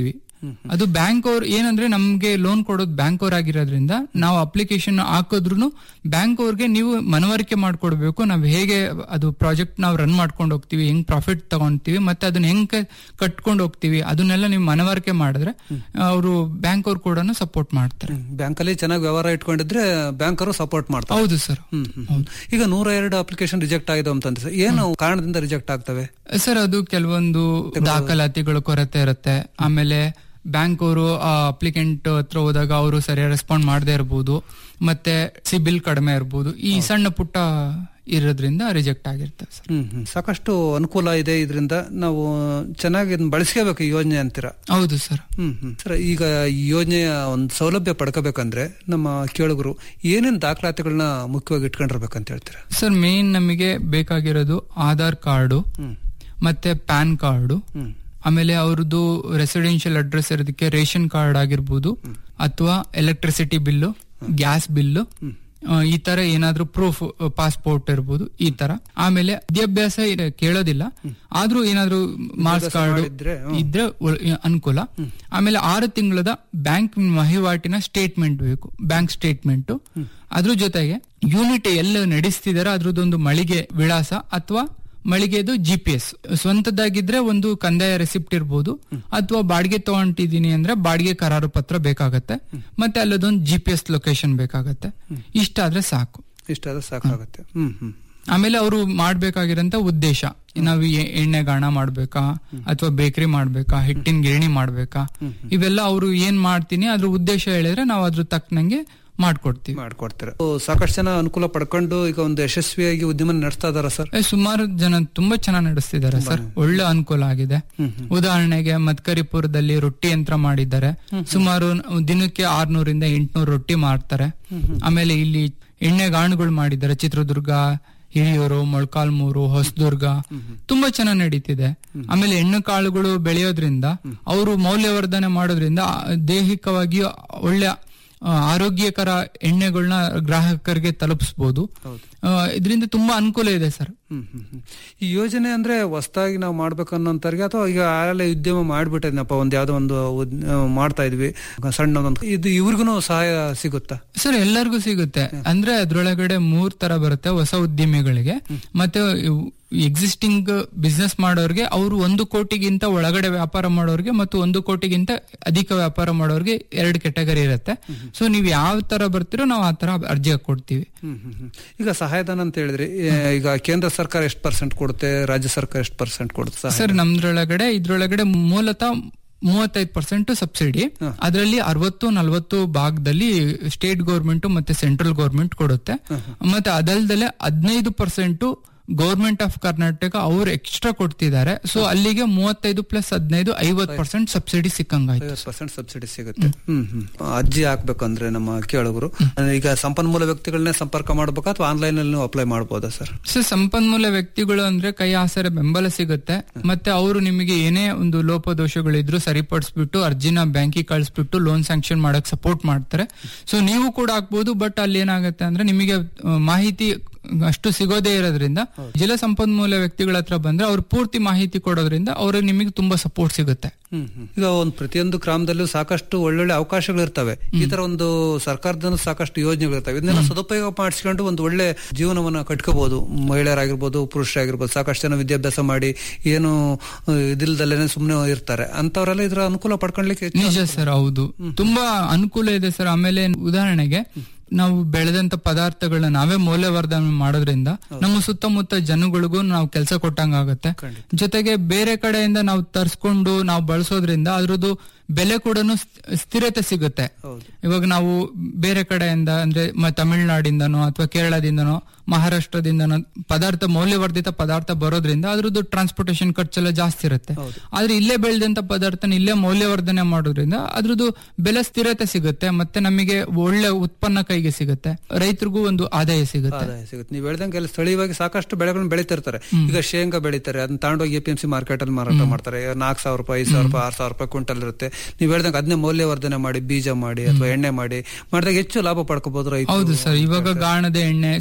ಅದು ಬ್ಯಾಂಕ್ ಅವ್ರು ಏನಂದ್ರೆ ನಮ್ಗೆ ಲೋನ್ ಕೊಡೋದು ಬ್ಯಾಂಕ್ ಅವ್ರ ಆಗಿರೋದ್ರಿಂದ ನಾವು ಅಪ್ಲಿಕೇಶನ್ ಹಾಕಿದ್ರು ಬ್ಯಾಂಕ್ ಅವ್ರಿಗೆ ನೀವು ಮನವರಿಕೆ ಮಾಡ್ಕೊಡ್ಬೇಕು ನಾವ್ ಹೇಗೆ ಅದು ಪ್ರಾಜೆಕ್ಟ್ ನಾವು ರನ್ ಮಾಡ್ಕೊಂಡು ಹೋಗ್ತೀವಿ ಹೆಂಗ್ ಪ್ರಾಫಿಟ್ ತಗೊಂತೀವಿ ಮತ್ತೆ ಅದನ್ನ ಹೆಂಗ್ ಕಟ್ಕೊಂಡು ಹೋಗ್ತೀವಿ ಅದನ್ನೆಲ್ಲ ನೀವು ಮನವರಿಕೆ ಮಾಡಿದ್ರೆ ಅವರು ಬ್ಯಾಂಕ್ ಅವ್ರು ಕೂಡ ಸಪೋರ್ಟ್ ಮಾಡ್ತಾರೆ ಬ್ಯಾಂಕಲ್ಲಿ ಚೆನ್ನಾಗಿ ವ್ಯವಹಾರ ಇಟ್ಕೊಂಡಿದ್ರೆ ಬ್ಯಾಂಕರು ಸಪೋರ್ಟ್ ಮಾಡ್ತಾರೆ ಹೌದು ಸರ್ ಹ್ಮ್, ಹ್ಮ್. ಈಗ ನೂರ ಎರಡು ಅಪ್ಲಿಕೇಶನ್ ರಿಜೆಕ್ಟ್ ಆಗಿದೆ ಅಂತಂದ್ರೆ ಸರ್, ಏನು ಕಾರಣದಿಂದ ರಿಜೆಕ್ಟ್ ಆಗ್ತವೆ ಸರ್ ಅದು ಕೆಲವೊಂದು ದಾಖಲಾತಿಗಳು ಕೊರತೆ ಇರುತ್ತೆ ಆಮೇಲೆ ಬ್ಯಾಂಕ್ ಅವರು ಆ ಅಪ್ಲಿಕೆಂಟ್ ಹತ್ರ ಹೋದಾಗ ಅವರು ಸರಿಯಾಗಿ ರೆಸ್ಪಾಂಡ್ ಮಾಡದೇ ಇರಬಹುದು ಮತ್ತೆ ಸಿಬಿಲ್ ಕಡಿಮೆ ಇರಬಹುದು ಈ ಸಣ್ಣ ಪುಟ್ಟ ಇರೋದ್ರಿಂದ ರಿಜೆಕ್ಟ್ ಆಗಿರ್ತದೆ ಸರ್ ಹ್ಮ್ ಹ್ಮ್. ಸಾಕಷ್ಟು ಅನುಕೂಲ ಇದೆ ಇದರಿಂದ ನಾವು ಚೆನ್ನಾಗಿ ಇದನ್ನ ಬಳಸ್ಕೋಬೇಕು ಈ ಯೋಜನೆ ಅಂತೀರಾ ಹೌದು ಸರ್ ಹ್ಮ್ ಹ್ಮ್ ಸರ್ ಈಗ ಈ ಯೋಜನೆಯ ಒಂದು ಸೌಲಭ್ಯ ಪಡ್ಕೋಬೇಕಂದ್ರೆ ನಮ್ಮ ಕೇಳುಗರು ಏನೇನ್ ದಾಖಲಾತಿಗಳನ್ನ ಮುಖ್ಯವಾಗಿ ಇಟ್ಕೊಂಡಿರ್ಬೇಕಂತ ಹೇಳ್ತೀರಾ ಸರ್ ಮೇನ್ ನಮಗೆ ಬೇಕಾಗಿರೋದು ಆಧಾರ್ ಕಾರ್ಡು ಹ್ಮ್ ಮತ್ತೆ ಪ್ಯಾನ್ ಕಾರ್ಡು ಹ್ಮ್ ಆಮೇಲೆ ಅವ್ರದ್ದು ರೆಸಿಡೆನ್ಷಿಯಲ್ ಅಡ್ರೆಸ್ ಇರೋದಕ್ಕೆ ರೇಷನ್ ಕಾರ್ಡ್ ಆಗಿರ್ಬೋದು ಅಥವಾ ಎಲೆಕ್ಟ್ರಿಸಿಟಿ ಬಿಲ್ಲು ಗ್ಯಾಸ್ ಬಿಲ್ಲು ಆ, ಈ ತರ ಏನಾದ್ರೂ ಪ್ರೂಫ್ ಪಾಸ್ಪೋರ್ಟ್ ಇರ್ಬೋದು ಈ ತರ ಆಮೇಲೆ ವಿದ್ಯಾಭ್ಯಾಸ ಇರ- ಕೇಳೋದಿಲ್ಲ ಆದ್ರೂ ಏನಾದ್ರೂ ಮಾರ್ಕ್ಸ್ ಕಾರ್ಡ್ ಮಾಡಿದ್ರೆ, ಹ್ಮ್. ಇದ್ರೆ ಒ- ಅನುಕೂಲ ಆಮೇಲೆ ಆರು ತಿಂಗಳದ ಬ್ಯಾಂಕ್ ವಹಿವಾಟಿನ ಸ್ಟೇಟ್ಮೆಂಟ್ ಬೇಕು ಬ್ಯಾಂಕ್ ಸ್ಟೇಟ್ಮೆಂಟ್ ಅದ್ರ ಜೊತೆಗೆ ಯೂನಿಟ್ ಎಲ್ಲ ನಡೆಸ್ತಿದಾರೆ ಅದ್ರದ್ದೊಂದು ಮಳಿಗೆ ವಿಳಾಸ ಅಥವಾ ಮಳಿಗೆದು ಜಿ ಪಿ ಎಸ್ ಸ್ವಂತದ್ದಾಗಿದ್ರೆ ಒಂದು ಕಂದಾಯ ರೆಸಿಪ್ಟ್ ಇರ್ಬೋದು ಅಥವಾ ಬಾಡಿಗೆ ತಗೊಂಡಿದ್ದೀನಿ ಅಂದ್ರೆ ಬಾಡಿಗೆ ಕರಾರು ಪತ್ರ ಬೇಕಾಗತ್ತೆ ಮತ್ತೆ ಅಲ್ಲದೊಂದು ಜಿ ಪಿ ಎಸ್ ಲೊಕೇಶನ್ ಬೇಕಾಗತ್ತೆ ಇಷ್ಟಾದ್ರೆ ಸಾಕು ಇಷ್ಟಾದ್ರೆ ಸಾಕಾಗುತ್ತೆ ಹ್ಮ್ ಹ್ಮ್ ಆಮೇಲೆ ಅವರು ಮಾಡ್ಬೇಕಾಗಿರೋಂತ ಉದ್ದೇಶ ನಾವು ಎ- ಎಣ್ಣೆ ಗಾಣ ಮಾಡ್ಬೇಕಾ ಅಥವಾ ಬೇಕರಿ ಮಾಡ್ಬೇಕಾ ಹಿಟ್ಟಿನ ಗಿರಣಿ ಮಾಡ್ಬೇಕಾ ಇವೆಲ್ಲ ಅವರು ಏನ್ ಮಾಡ್ತೀನಿ ಅದ್ರ ಉದ್ದೇಶ ಹೇಳಿದ್ರೆ ನಾವು ಅದ್ರ ತಕ್ಕನಂಗೆ ಮಾಡ್ಕೊಡ್ತೀವಿ ಮಾಡ್ಕೊಡ್ತೀರಾ ಓ, ಸಾಕಷ್ಟು ಜನ ಅನುಕೂಲ ಪಡ್ಕೊಂಡು ಈಗ ಒಂದು ಯಶಸ್ವಿಯಾಗಿ ಉದ್ಯಮ ನಡೆಸ್ತಾ ಇದಾರ ಸರ್ ಏ, ಸುಮಾರು ಜನ ತುಂಬಾ ಚೆನ್ನಾಗಿ ನಡೆಸ್ತಿದ್ದಾರೆ ಸರ್ ಒಳ್ಳೆ ಅನುಕೂಲ ಆಗಿದೆ ಉದಾಹರಣೆಗೆ ಮತ್ಕರಿಪುರದಲ್ಲಿ ರೊಟ್ಟಿ ಯಂತ್ರ ಮಾಡಿದ್ದಾರೆ ಸುಮಾರು ದಿನಕ್ಕೆ ಆರ್ನೂರಿಂದ ಎಂಟ್ನೂರು ರೊಟ್ಟಿ ಮಾಡ್ತಾರೆ ಆಮೇಲೆ ಇಲ್ಲಿ ಎಣ್ಣೆ ಗಾಣಗಳು ಮಾಡಿದ್ದಾರೆ ಚಿತ್ರದುರ್ಗ ಹಿರಿಯೂರು ಮೊಳಕಾಲ್ಮೂರು ಹೊಸದುರ್ಗ ತುಂಬಾ ಚೆನ್ನಾಗಿ ನಡೀತಿದೆ ಆಮೇಲೆ ಎಣ್ಣೆ ಕಾಳುಗಳು ಬೆಳೆಯೋದ್ರಿಂದ ಅವರು ಮೌಲ್ಯವರ್ಧನೆ ಮಾಡೋದ್ರಿಂದ ಆ, ದೈಹಿಕವಾಗಿ ಒಳ್ಳೆ ಆ, ಆರೋಗ್ಯಕರ ಎಣ್ಣೆಗಳನ್ನ ಗ್ರಾಹಕರಿಗೆ ತಲುಪಿಸಬಹುದು ಇದರಿಂದ ತುಂಬಾ ಅನುಕೂಲ ಇದೆ ಸರ್ ಹ್ಮ್ ಹ್ಮ್ ಹ್ಮ್. ಈ ಯೋಜನೆ ಅಂದ್ರೆ ಹೊಸದಾಗಿ ನಾವು ಮಾಡ್ಬೇಕನ್ನೋಂತವ್ರಿಗೆ ಅಥವಾ ಈಗ ಆಗಲೇ ಉದ್ಯಮ ಮಾಡ್ಬಿಟ್ಟಿದ್ನಪ್ಪ ಒಂದ್ ಯಾವ್ದೋ ಒಂದು ಉದ್- ಆ, ಮಾಡ್ತಾ ಇದ್ವಿ ಸಣ್ಣ ಒಂದು ಇದು ಇವ್ರಿಗೂ ಸಹಾಯ ಸಿಗುತ್ತಾ ಸರ್ ಎಲ್ಲರಿಗೂ ಸಿಗುತ್ತೆ ಅಂದ್ರೆ ಅದ್ರೊಳಗಡೆ ಮೂರ್ ತರ ಬರುತ್ತೆ ಹೊಸ ಉದ್ಯಮಿಗಳಿಗೆ ಮತ್ತೆ ಎಕ್ಸಿಸ್ಟಿಂಗ್ ಬಿಸ್ನೆಸ್ ಮಾಡೋರ್ಗೆ ಅವರು ಒಂದು ಕೋಟಿಗಿಂತ ಒಳಗಡೆ ವ್ಯಾಪಾರ ಮಾಡೋರ್ಗೆ ಮತ್ತು ಒಂದು ಕೋಟಿಗಿಂತ ಅಧಿಕ ವ್ಯಾಪಾರ ಮಾಡೋರ್ಗೆ ಎರಡು ಕೆಟಗರಿ ಇರುತ್ತೆ ಸೊ ನೀವು ಯಾವ ತರ ಬರ್ತೀರೋ ನಾವು ಆ ತರ ಅರ್ಜಿ ಹಾಕೊಡ್ತೀವಿ ಹ್ಮ್ ಹ್ಮ್ ಹ್ಮ್. ಈಗ ಸಹಾಯಧನ ಅಂತ ಹೇಳಿದ್ರಿ ಏ, ಈಗ ಕೇಂದ್ರ ಸರ್ಕಾರ ಎಷ್ಟು ಪರ್ಸೆಂಟ್ ಕೊಡುತ್ತೆ ರಾಜ್ಯ ಸರ್ಕಾರ ಎಷ್ಟು ಪರ್ಸೆಂಟ್ ಕೊಡುತ್ತೆ ಸಹಾಯ ಸರ್ ನಮ್ದ್ರೊಳಗಡೆ ಇದ್ರೊಳಗಡೆ ಮೂಲತಃ ಮೂವತ್ತೈದು ಪರ್ಸೆಂಟ್ ಸಬ್ಸಿಡಿ ಅದರಲ್ಲಿ ಅರವತ್ತು ನಲವತ್ತು ಭಾಗದಲ್ಲಿ ಸ್ಟೇಟ್ ಗೌರ್ಮೆಂಟ್ ಮತ್ತೆ ಸೆಂಟ್ರಲ್ ಗೌರ್ಮೆಂಟ್ ಕೊಡುತ್ತೆ ಮತ್ತೆ ಅದಲ್ದಲೆ ಹದಿನೈದು ಪರ್ಸೆಂಟ್ ಗೌರ್ಮೆಂಟ್ ಆಫ್ ಕರ್ನಾಟಕ ಅವ್ರು ಎಕ್ಸ್ಟ್ರಾ ಕೊಡ್ತಿದ್ದಾರೆ ಸೊ ಅಲ್ಲಿಗೆ ಮೂವತ್ತೈದು ಪ್ಲಸ್ ಹದಿನೈದು ಐವತ್ತು ಪರ್ಸೆಂಟ್ ಸಬ್ಸಿಡಿ ಸಿಕ್ಕಂಗಾಯ್ತು ಐವತ್ತು ಪರ್ಸೆಂಟ್ ಸಬ್ಸಿಡಿ ಸಿಗುತ್ತೆ ಹ್ಮ್ ಹ್ಮ್ ಅರ್ಜಿ ಹಾಕ್ಬೇಕಂದ್ರೆ ನಮ್ಮ ಕೇಳುಗರು ಈಗ ಸಂಪನ್ಮೂಲ ವ್ಯಕ್ತಿಗಳನ್ನೇ ಸಂಪರ್ಕ ಮಾಡ್ಬೇಕಾ ಅಥವಾ ಆನ್ಲೈನ್ ಅಲ್ಲಿ ಅಪ್ಲೈ ಮಾಡ್ಬೋದಾ ಸರ್ ಸೊ ಸಂಪನ್ಮೂಲ ವ್ಯಕ್ತಿಗಳು ಅಂದ್ರೆ ಕೈ ಆಸರೆ ಬೆಂಬಲ ಸಿಗುತ್ತೆ ಮತ್ತೆ ಅವರು ನಿಮಗೆ ಏನೇ ಒಂದು ಲೋಪದೋಷಗಳಿದ್ರು ಸರಿಪಡಿಸ್ಬಿಟ್ಟು ಅರ್ಜಿನ ಬ್ಯಾಂಕಿಗೆ ಕಳಿಸ್ಬಿಟ್ಟು ಲೋನ್ ಸ್ಯಾಂಕ್ಷನ್ ಮಾಡಕ್ ಸಪೋರ್ಟ್ ಮಾಡ್ತಾರೆ ಸೊ ನೀವು ಕೂಡ ಹಾಕ್ಬೋದು ಬಟ್ ಅಲ್ಲಿ ಏನಾಗುತ್ತೆ ಅಂದ್ರೆ ನಿಮಗೆ ಆ, ಮಾಹಿತಿ ಅಷ್ಟು ಸಿಗೋದೇ ಇರೋದ್ರಿಂದ ಜಲ ಸಂಪನ್ಮೂಲ ವ್ಯಕ್ತಿಗಳ ಹತ್ರ ಬಂದ್ರೆ ಅವ್ರು ಪೂರ್ತಿ ಮಾಹಿತಿ ಕೊಡೋದ್ರಿಂದ ಅವ್ರಿಗೆ ನಿಮಗೆ ತುಂಬಾ ಸಪೋರ್ಟ್ ಸಿಗುತ್ತೆ ಹ್ಮ್ ಹ್ಮ್. ಈಗ ಒಂದು ಪ್ರತಿಯೊಂದು ಗ್ರಾಮದಲ್ಲೂ ಸಾಕಷ್ಟು ಒಳ್ಳೊಳ್ಳೆ ಅವಕಾಶಗಳು ಇರ್ತವೆ ಈ ತರ ಒಂದು ಸರ್ಕಾರದಿಂದ ಸಾಕಷ್ಟು ಯೋಜನೆಗಳು ಇರ್ತವೆ ಇದನ್ನೆಲ್ಲ ಸದುಪಯೋಗ ಮಾಡಿಸ್ಕೊಂಡು ಒಂದು ಒಳ್ಳೆ ಜೀವನವನ್ನ ಕಟ್ಕೋಬಹುದು ಮಹಿಳೆಯರಾಗಿರ್ಬೋದು ಪುರುಷರಾಗಿರ್ಬೋದು ಸಾಕಷ್ಟು ಜನ ವಿದ್ಯಾಭ್ಯಾಸ ಮಾಡಿ ಏನು ಆ, ಇದಿಲ್ದಲ್ಲೇನೆ ಸುಮ್ಮನೆ ಇರ್ತಾರೆ ಅಂತವರೆಲ್ಲ ಇದ್ರ ಅನುಕೂಲ ಪಡ್ಕೊಳ್ಲಿಕ್ಕೆ ಹೆಚ್ಚು ನಿಜ ಸರ್ ಹೌದು ತುಂಬಾ ಅನುಕೂಲ ಇದೆ ಸರ್ ಆಮೇಲೆ ಉದಾಹರಣೆಗೆ ನಾವು ಬೆಳೆದಂತ ಪದಾರ್ಥಗಳನ್ನ ನಾವೇ ಮೌಲ್ಯವರ್ಧನೆ ಮಾಡೋದ್ರಿಂದ ನಮ್ಮ ಸುತ್ತಮುತ್ತ ಜನಗಳಿಗೂ ನಾವು ಕೆಲಸ ಕೊಟ್ಟಂಗ ಆಗುತ್ತೆ ಜೊತೆಗೆ ಬೇರೆ ಕಡೆಯಿಂದ ನಾವು ತರ್ಸ್ಕೊಂಡು ನಾವು ಬಳಸೋದ್ರಿಂದ ಅದ್ರದ್ದು ಬೆಲೆ ಕೂಡ ಸ್ಥಿರತೆ ಸಿಗುತ್ತೆ ಇವಾಗ ನಾವು ಬೇರೆ ಕಡೆಯಿಂದ ಅಂದ್ರೆ ಮ- ತಮಿಳ್ನಾಡಿಂದನೋ ಅಥವಾ ಕೇರಳದಿಂದನೋ ಮಹಾರಾಷ್ಟ್ರದಿಂದನೋ ಪದಾರ್ಥ ಮೌಲ್ಯವರ್ಧಿತ ಪದಾರ್ಥ ಬರೋದ್ರಿಂದ ಅದ್ರದ್ದು ಟ್ರಾನ್ಸ್ಪೋರ್ಟೇಷನ್ ಖರ್ಚೆಲ್ಲ ಜಾಸ್ತಿ ಇರುತ್ತೆ ಆದ್ರೆ ಇಲ್ಲೇ ಬೆಳೆದಂತ ಪದಾರ್ಥನ ಇಲ್ಲೇ ಮೌಲ್ಯವರ್ಧನೆ ಮಾಡೋದ್ರಿಂದ ಅದ್ರದ್ದು ಬೆಲೆ ಸ್ಥಿರತೆ ಸಿಗುತ್ತೆ ಮತ್ತೆ ನಮಗೆ ಒಳ್ಳೆ ಉತ್ಪನ್ನ ಕೈಗೆ ಸಿಗುತ್ತೆ ರೈತರಿಗೂ ಒಂದು ಆದಾಯ ಸಿಗುತ್ತೆ ಆದಾಯ ಸಿಗುತ್ತೆ ನೀವು ಹೇಳ್ದಂಗೆ ಅಲ್ಲಿ ಸ್ಥಳೀಯವಾಗಿ ಸಾಕಷ್ಟು ಬೆಳೆಗಳನ್ನ ಬೆಳೀತಿರ್ತಾರೆ ಈಗ ಶೇಂಗಾ ಬೆಳೀತಾರೆ ಅದನ್ನ ತಗೊಂಡೋಗಿ A P M C market ಅಲ್ಲಿ ಮಾರಾಟ ಮಾಡ್ತಾರೆ ನಾಲ್ಕು ಸಾವಿರ ರೂಪಾಯಿ ಐದು ಸಾವಿರ ರೂಪಾಯಿ ಆರು ಸಾವಿರ ರೂಪಾಯಿ ಕ್ವಿಂಟಲ್ ಇರುತ್ತೆ ನೀವು ಹೇಳ್ದಂಗೆ ಅದನ್ನೇ ಮೌಲ್ಯವರ್ಧನೆ ಮಾಡಿ ಬೀಜ ಮಾಡಿ ಅಥವಾ ಎಣ್ಣೆ ಮಾಡಿ ಮಾಡಿದಾಗ ಹೆಚ್ಚು ಲಾಭ ಪಡ್ಕೋಬಹುದು ರೈತ ಹೌದು ಸರ್ ಇವಾಗ ಗಾಣದ ಎಣ್ಣೆ ಸುಮಾರು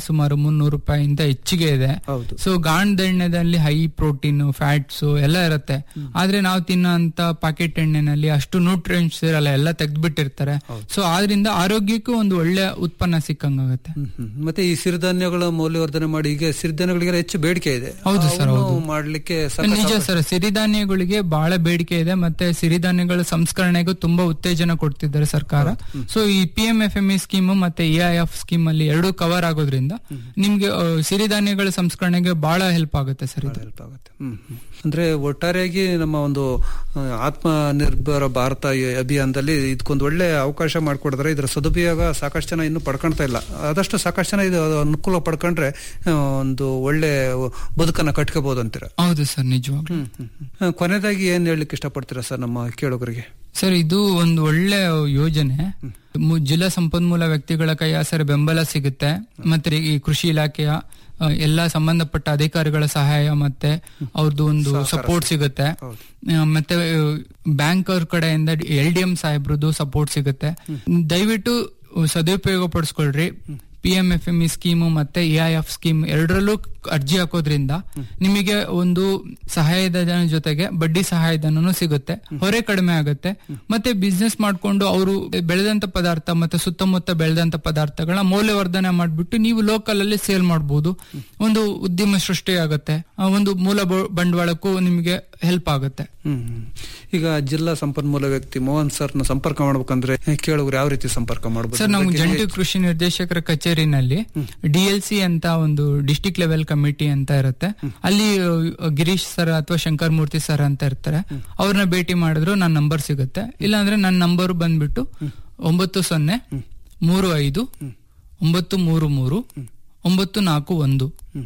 ಮುನ್ನೂರು ರೂಪಾಯಿಯಿಂದ ಹೆಚ್ಚಿಗೆ ಇದೆ ಹೌದು. ಸೊ ಗಾಣದ ಎಣ್ಣೆದಲ್ಲಿ ಹೈ ಪ್ರೋಟೀನ್ ಫ್ಯಾಟ್ಸ್ ಎಲ್ಲ ಇರುತ್ತೆ ಆದ್ರೆ ನಾವು ತಿನ್ನೋಂತ ಪಾಕೆಟ್ ಎಣ್ಣೆನಲ್ಲಿ ಅಷ್ಟು ನ್ಯೂಟ್ರಿಯೆಂಟ್ಸ್ ಇರಲ್ಲ ಎಲ್ಲ ತೆಗೆದ್ಬಿಟ್ಟಿರ್ತಾರೆ ಸೊ ಆದ್ರಿಂದ ಆರೋಗ್ಯಕ್ಕೂ ಒಂದು ಒಳ್ಳೆ ಉತ್ಪನ್ನ ಸಿಕ್ಕಂಗಾಗುತ್ತೆ ಹ್ಮ್, ಹ್ಮ್. ಮತ್ತೆ ಈ ಸಿರಿಧಾನ್ಯಗಳ ಮೌಲ್ಯವರ್ಧನೆ ಮಾಡಿ ಈಗ ಸಿರಿಧಾನ್ಯಗಳಿಗೆ ಹೆಚ್ಚು ಬೇಡಿಕೆ ಇದೆ ಹೌದು ಸರ್, ಅವನ್ನು ಹೌದು. ಮಾಡ್ಲಿಕ್ಕೆ ನಿಜ ಸರ್ ಸಿರಿಧಾನ್ಯಗಳಿಗೆ ಬಹಳ ಬೇಡಿಕೆ ಇದೆ ಮತ್ತೆ ಸಿರಿಧಾನ್ಯಗಳ ಸಂಸ್ಕರಣೆಗೂ ತುಂಬಾ ಉತ್ತೇಜನ ಕೊಡ್ತಿದ್ದಾರೆ ಸರ್ಕಾರ ಸೊ ಈ P M F M E scheme ಮತ್ತೆ ಎ ಐ ಎಫ್ ಸ್ಕೀಮ್ ಅಲ್ಲಿ ಎರಡು ಕವರ್ ಆಗೋದ್ರಿಂದ ನಿಮ್ಗೆ ಆ, ಸಿರಿಧಾನ್ಯಗಳ ಸಂಸ್ಕರಣೆಗೆ ಬಹಳ ಹೆಲ್ಪ್ ಆಗುತ್ತೆ ಸರ್ ಇದು ಹೆಲ್ಪ್ ಆಗುತ್ತೆ ಹ್ಮ್, ಹ್ಮ್. ಅಂದ್ರೆ ಒಟ್ಟಾರೆಯಾಗಿ ನಮ್ಮ ಒಂದು ಆ, ಆತ್ಮ ನಿರ್ಭರ ಭಾರತ ಈ ಅಭಿಯಾನದಲ್ಲಿ ಇದಕ್ಕೊಂದು ಒಳ್ಳೆ ಅವಕಾಶ ಮಾಡಿಕೊಡಿದ್ರೆ ಇದರ ಸದುಪಯೋಗ ಸಾಕಷ್ಟು ಜನ ಇನ್ನೂ ಪಡ್ಕೊಳ್ತಾ ಇಲ್ಲ ಆದಷ್ಟು ಸಾಕಷ್ಟು ಜನ ಇದು ಅನುಕೂಲ ಪಡ್ಕೊಂಡ್ರೆ ಆ, ಒಂದು ಒಳ್ಳೆ ಬದುಕನ್ನ ಕಟ್ಕೋಬಹುದು ಅಂತೀರ ಹೌದು ಸರ್ ನಿಜವಾಗ್ಲೂ ಹ್ಮ್, ಹ್ಮ್, ಹ್ಮ್. ಆ, ಕೊನೆಯದಾಗಿ ಏನ್ ಹೇಳಲಿಕ್ಕೆ ಇಷ್ಟಪಡ್ತೀರಾ ಸರ್ ನಮ್ಮ ಕೇಳುಗರಿಗೆ ಸರ್ ಇದು ಒಂದು ಒಳ್ಳೆ ಯೋಜನೆ ಮು- ಜಿಲ್ಲಾ ಸಂಪನ್ಮೂಲ ವ್ಯಕ್ತಿಗಳ ಕೈ ಸರ್ ಬೆಂಬಲ ಸಿಗುತ್ತೆ ಮತ್ತೆ ಈ ಕೃಷಿ ಇಲಾಖೆಯ ಆ, ಎಲ್ಲಾ ಸಂಬಂಧಪಟ್ಟ ಅಧಿಕಾರಿಗಳ ಸಹಾಯ ಮತ್ತೆ ಅವ್ರದ್ದು ಒಂದು ಸಪೋರ್ಟ್ ಸಿಗುತ್ತೆ ಆ, ಮತ್ತೆ ಬ್ಯಾಂಕ್ ಅವ್ರ ಕಡೆಯಿಂದ ಎಲ್ ಡಿ ಎಂ ಸಾಹೇಬ್ರದ್ದು ಸಪೋರ್ಟ್ ಸಿಗುತ್ತೆ ದಯವಿಟ್ಟು ಸದುಪಯೋಗ ಪಡಿಸ್ಕೊಳ್ರಿ P M F M E scheme ಮತ್ತೆ ಎ ಐ ಎಫ್ ಸ್ಕೀಮ್ ಎರಡರಲ್ಲೂ ಅರ್ಜಿ ಹಾಕೋದ್ರಿಂದ ನಿಮಗೆ ಒಂದು ಸಹಾಯಧನ ಜೊತೆಗೆ ಬಡ್ಡಿ ಸಹಾಯಧನನು ಸಿಗುತ್ತೆ ಹೊರೆ ಕಡಿಮೆ ಆಗುತ್ತೆ ಮತ್ತೆ ಬಿಸ್ನೆಸ್ ಮಾಡ್ಕೊಂಡು ಅವರು ಬೆಳೆದಂತ ಪದಾರ್ಥ ಮತ್ತೆ ಸುತ್ತಮುತ್ತ ಬೆಳೆದಂತ ಪದಾರ್ಥಗಳನ್ನ ಮೌಲ್ಯವರ್ಧನೆ ಮಾಡ್ಬಿಟ್ಟು ನೀವು ಲೋಕಲ್ ಅಲ್ಲಿ ಸೇಲ್ ಮಾಡಬಹುದು ಒಂದು ಉದ್ಯಮ ಸೃಷ್ಟಿ ಆಗುತ್ತೆ ಆ ಒಂದು ಮೂಲ ಬ- ಬಂಡವಾಳಕ್ಕೂ ನಿಮಗೆ ಹೆಲ್ಪ್ ಆಗುತ್ತೆ ಹ್ಮ್ ಹ್ಮ್. ಈಗ ಜಿಲ್ಲಾ ಸಂಪನ್ಮೂಲ ವ್ಯಕ್ತಿ ಮೋಹನ್ ಸರ್ನ ಸಂಪರ್ಕ ಮಾಡ್ಬೇಕಂದ್ರೆ ಕೇಳುಗರು ಯಾವ ರೀತಿ ಸಂಪರ್ಕ ಮಾಡಬಹುದು ಸರ್ ನಾವು ಜಂಟಿ ಕೃಷಿ ನಿರ್ದೇಶಕರ ಕಚೇರಿನಲ್ಲಿ ಡಿ ಎಲ್ ಸಿ ಅಂತ ಒಂದು ಡಿಸ್ಟಿಕ್ ಲೆವೆಲ್ ಕಮಿಟಿ ಅಂತ ಇರುತ್ತೆ ಅಲ್ಲಿ ಅಹ್, ಗಿರೀಶ್ ಸರ್ ಅಥವಾ ಶಂಕರ್ ಮೂರ್ತಿ ಸರ್ ಅಂತ ಇರ್ತಾರೆ ಅವ್ರನ್ನ ಭೇಟಿ ಮಾಡಿದ್ರು ನನ್ನ ನಂಬರ್ ಸಿಗುತ್ತೆ ಇಲ್ಲಾಂದ್ರೆ ನನ್ನ ನಂಬರ್ ಬಂದ್ಬಿಟ್ಟು ಒಂಬತ್ತು ಸೊನ್ನೆ ಮೂರು ಐದು ಒಂಬತ್ತು ಮೂರು ಮೂರು ಒಂಬತ್ತು ನಾಲ್ಕು ಒಂದು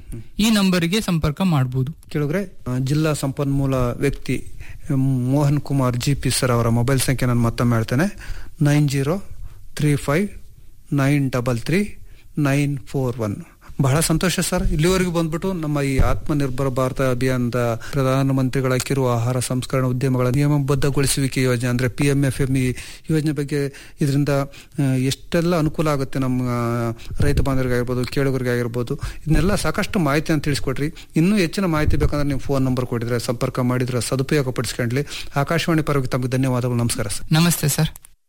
ಈ ನಂಬರಿಗೆ ಸಂಪರ್ಕ ಮಾಡಬಹುದು ಕೇಳಿದ್ರೆ ಜಿಲ್ಲಾ ಸಂಪನ್ಮೂಲ ವ್ಯಕ್ತಿ M, Mohan Kumar G P sir ಅವರ ಮೊಬೈಲ್ ಸಂಖ್ಯೆ ನಾನು ಮತ್ತೊಮ್ಮೆ ಹೇಳ್ತೇನೆ nine zero three five nine double three nine four one ಬಹಳ ಸಂತೋಷ ಸರ್ ಇಲ್ಲಿವರೆಗೂ ಬಂದ್ಬಿಟ್ಟು ನಮ್ಮ ಈ ಆತ್ಮನಿರ್ಭರ ಭಾರತ ಅಭಿಯಾನದ ಪ್ರಧಾನಮಂತ್ರಿಗಳ ಕಿರು ಆಹಾರ ಸಂಸ್ಕರಣಾ ಉದ್ಯಮಗಳ ನಿಯಮಬದ್ಧಗೊಳಿಸುವಿಕೆ ಯೋಜನೆ ಅಂದ್ರೆ P M F M E ಯೋಜನೆ ಬಗ್ಗೆ ಇದರಿಂದ ಆ, ಎಷ್ಟೆಲ್ಲ ಅನುಕೂಲ ಆಗುತ್ತೆ ನಮ್ಮ ಆ, ರೈತ ಬಾಂಧವರಿಗಾಗಿರ್ಬೋದು ಕೇಳುಗರಿಗಾಗಿರ್ಬೋದು ಇದನ್ನೆಲ್ಲ ಸಾಕಷ್ಟು ಮಾಹಿತಿಯನ್ನು ತಿಳಿಸ್ಕೊಟ್ರಿ ಇನ್ನೂ ಹೆಚ್ಚಿನ ಮಾಹಿತಿ ಬೇಕಂದ್ರೆ ನೀವು ಫೋನ್ ನಂಬರ್ ಕೊಟ್ಟಿದ್ರೆ ಸಂಪರ್ಕ ಮಾಡಿದ್ರೆ ಸದುಪಯೋಗ ಪಡಿಸ್ಕೊಂಡ್ಲಿ ಆಕಾಶವಾಣಿ ಪರವಾಗಿ ತಮಗೆ ಧನ್ಯವಾದಗಳು ನಮಸ್ಕಾರ ಸರ್ ನಮಸ್ತೆ ಸರ್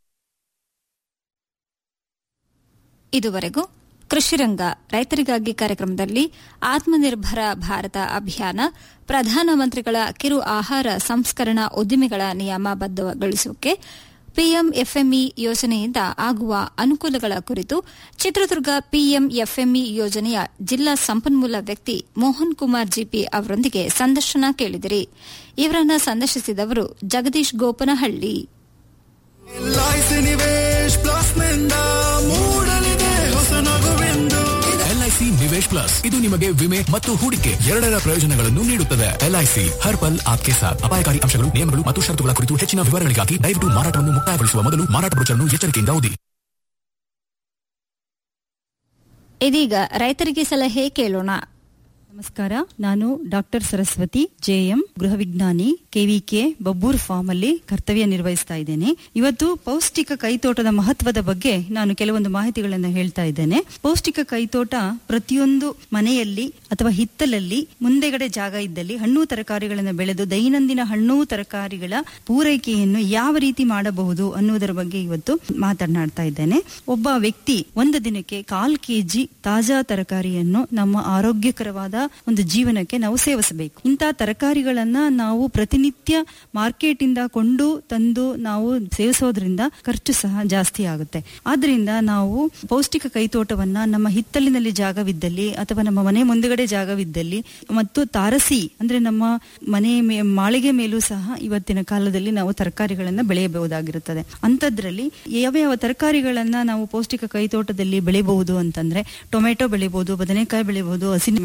ಇದುವರೆಗೂ ಕೃಷಿರಂಗ ರೈತರಿಗಾಗಿ ಕಾರ್ಯಕ್ರಮದಲ್ಲಿ ಆತ್ಮನಿರ್ಭರ ಭಾರತ ಅಭಿಯಾನ ಪ್ರಧಾನಮಂತ್ರಿಗಳ ಕಿರು ಆಹಾರ ಸಂಸ್ಕರಣಾ ಉದ್ದಿಮೆಗಳ ನಿಯಮಬದ್ಧಗೊಳಿಸುವಿಕೆ ಪಿಎಂಎಫ್ಎಂಇ ಯೋಜನೆಯಿಂದ ಆಗುವ ಅನುಕೂಲಗಳ ಕುರಿತು ಚಿತ್ರದುರ್ಗ ಪಿಎಂಎಫ್ಎಂಇ ಯೋಜನೆಯ ಜಿಲ್ಲಾ ಸಂಪನ್ಮೂಲ ವ್ಯಕ್ತಿ ಮೋಹನ್ ಕುಮಾರ್ ಜಿಪಿ ಅವರೊಂದಿಗೆ ಸಂದರ್ಶನ ಕೇಳಿದಿರಿ ಇವರನ್ನ ಸಂದರ್ಶಿಸಿದವರು ಜಗದೀಶ್ ಗೋಪನಹಳ್ಳಿ ಎಲ್ಐಸಿ ನಿವೇಶ್ ಪ್ಲಸ್ ನಿಂದ ಮೂಡಲಿದೆ ಹೊಸ ನಗುವೆಂದು ಎಲ್ಐಸಿ ನಿವೇಶ್ ಪ್ಲಸ್ ಇದು ನಿಮಗೆ ವಿಮೆ ಮತ್ತು ಹೂಡಿಕೆ ಎರಡರ ಪ್ರಯೋಜನಗಳನ್ನು ನೀಡುತ್ತದೆ ಎಲ್ಐಸಿ ಹರ್ ಪಲ್ ಆಪ್ಕೆ ಸಾಥ್ ಅಪಾಯಕಾರಿ ಅಂಶಗಳು ನಿಯಮಗಳು ಮತ್ತು ಷರತ್ತುಗಳ ಕುರಿತು ಹೆಚ್ಚಿನ ವಿವರಗಳಿಗಾಗಿ ದಯವಿಟ್ಟು ಮಾರಾಟವನ್ನು ಮುಕ್ತಾಯಗೊಳಿಸುವ ಮೊದಲು ಮಾರಾಟ ಬ್ರೋಚರ್ನ್ನು ಎಚ್ಚರಿಕೆಯಿಂದ ಓದಿ ಇದೀಗ ರೈತರಿಗೆ ಸಲಹೆ ಕೇಳೋಣ ನಮಸ್ಕಾರ ನಾನು ಡಾಕ್ಟರ್ ಸರಸ್ವತಿ ಜೆಎಂ ಗೃಹ ವಿಜ್ಞಾನಿ ಕೆವಿಕೆ ಬಬ್ಬೂರ್ ಫಾರ್ಮ್ ಅಲ್ಲಿ ಕರ್ತವ್ಯ ನಿರ್ವಹಿಸ್ತಾ ಇದ್ದೇನೆ ಇವತ್ತು ಪೌಷ್ಟಿಕ ಕೈತೋಟದ ಮಹತ್ವದ ಬಗ್ಗೆ ನಾನು ಕೆಲವೊಂದು ಮಾಹಿತಿಗಳನ್ನು ಹೇಳ್ತಾ ಇದ್ದೇನೆ ಪೌಷ್ಟಿಕ ಕೈತೋಟ ಪ್ರತಿಯೊಂದು ಮನೆಯಲ್ಲಿ ಅಥವಾ ಹಿತ್ತಲಲ್ಲಿ ಮುಂದೆಗಡೆ ಜಾಗ ಇದ್ದಲ್ಲಿ ಹಣ್ಣು ತರಕಾರಿಗಳನ್ನು ಬೆಳೆದು ದೈನಂದಿನ ಹಣ್ಣು ತರಕಾರಿಗಳ ಪೂರೈಕೆಯನ್ನು ಯಾವ ರೀತಿ ಮಾಡಬಹುದು ಅನ್ನುವುದರ ಬಗ್ಗೆ ಇವತ್ತು ಮಾತನಾಡ್ತಾ ಇದ್ದೇನೆ ಒಬ್ಬ ವ್ಯಕ್ತಿ ಒಂದು ದಿನಕ್ಕೆ ಕಾಲ್ ಕೆಜಿ ತಾಜಾ ತರಕಾರಿಯನ್ನು ನಮ್ಮ ಆರೋಗ್ಯಕರವಾದ ಒಂದು ಜೀವನಕ್ಕೆ ನಾವು ಸೇವಿಸಬೇಕು ಇಂಥ ತರಕಾರಿಗಳನ್ನ ನಾವು ಪ್ರತಿನಿತ್ಯ ಮಾರ್ಕೆಟ್ ಇಂದ ಕೊಂಡು ತಂದು ನಾವು ಸೇವಿಸೋದ್ರಿಂದ ಖರ್ಚು ಸಹ ಜಾಸ್ತಿ ಆಗುತ್ತೆ ಆದ್ರಿಂದ ನಾವು ಪೌಷ್ಟಿಕ ಕೈತೋಟವನ್ನ ನಮ್ಮ ಹಿತ್ತಲಿನಲ್ಲಿ ಜಾಗವಿದ್ದಲ್ಲಿ ಅಥವಾ ನಮ್ಮ ಮನೆ ಮುಂದುಗಡೆ ಜಾಗವಿದ್ದಲ್ಲಿ ಮತ್ತು ತಾರಸಿ ಅಂದ್ರೆ ನಮ್ಮ ಮನೆ ಮೇ- ಮಾಳಿಗೆ ಮೇಲೂ ಸಹ ಇವತ್ತಿನ ಕಾಲದಲ್ಲಿ ನಾವು ತರಕಾರಿಗಳನ್ನ ಬೆಳೆಯಬಹುದಾಗಿರುತ್ತದೆ ಅಂಥದ್ರಲ್ಲಿ ಯಾವ ಯಾವ ತರಕಾರಿಗಳನ್ನ ನಾವು ಪೌಷ್ಟಿಕ ಕೈತೋಟದಲ್ಲಿ ಬೆಳೆಯಬಹುದು ಅಂತಂದ್ರೆ ಟೊಮೆಟೊ ಬೆಳಿಬಹುದು ಬದನೆಕಾಯಿ ಬೆಳಿಬಹುದು ಹಸಿಮೆಣಸಿನಕಾಯಿ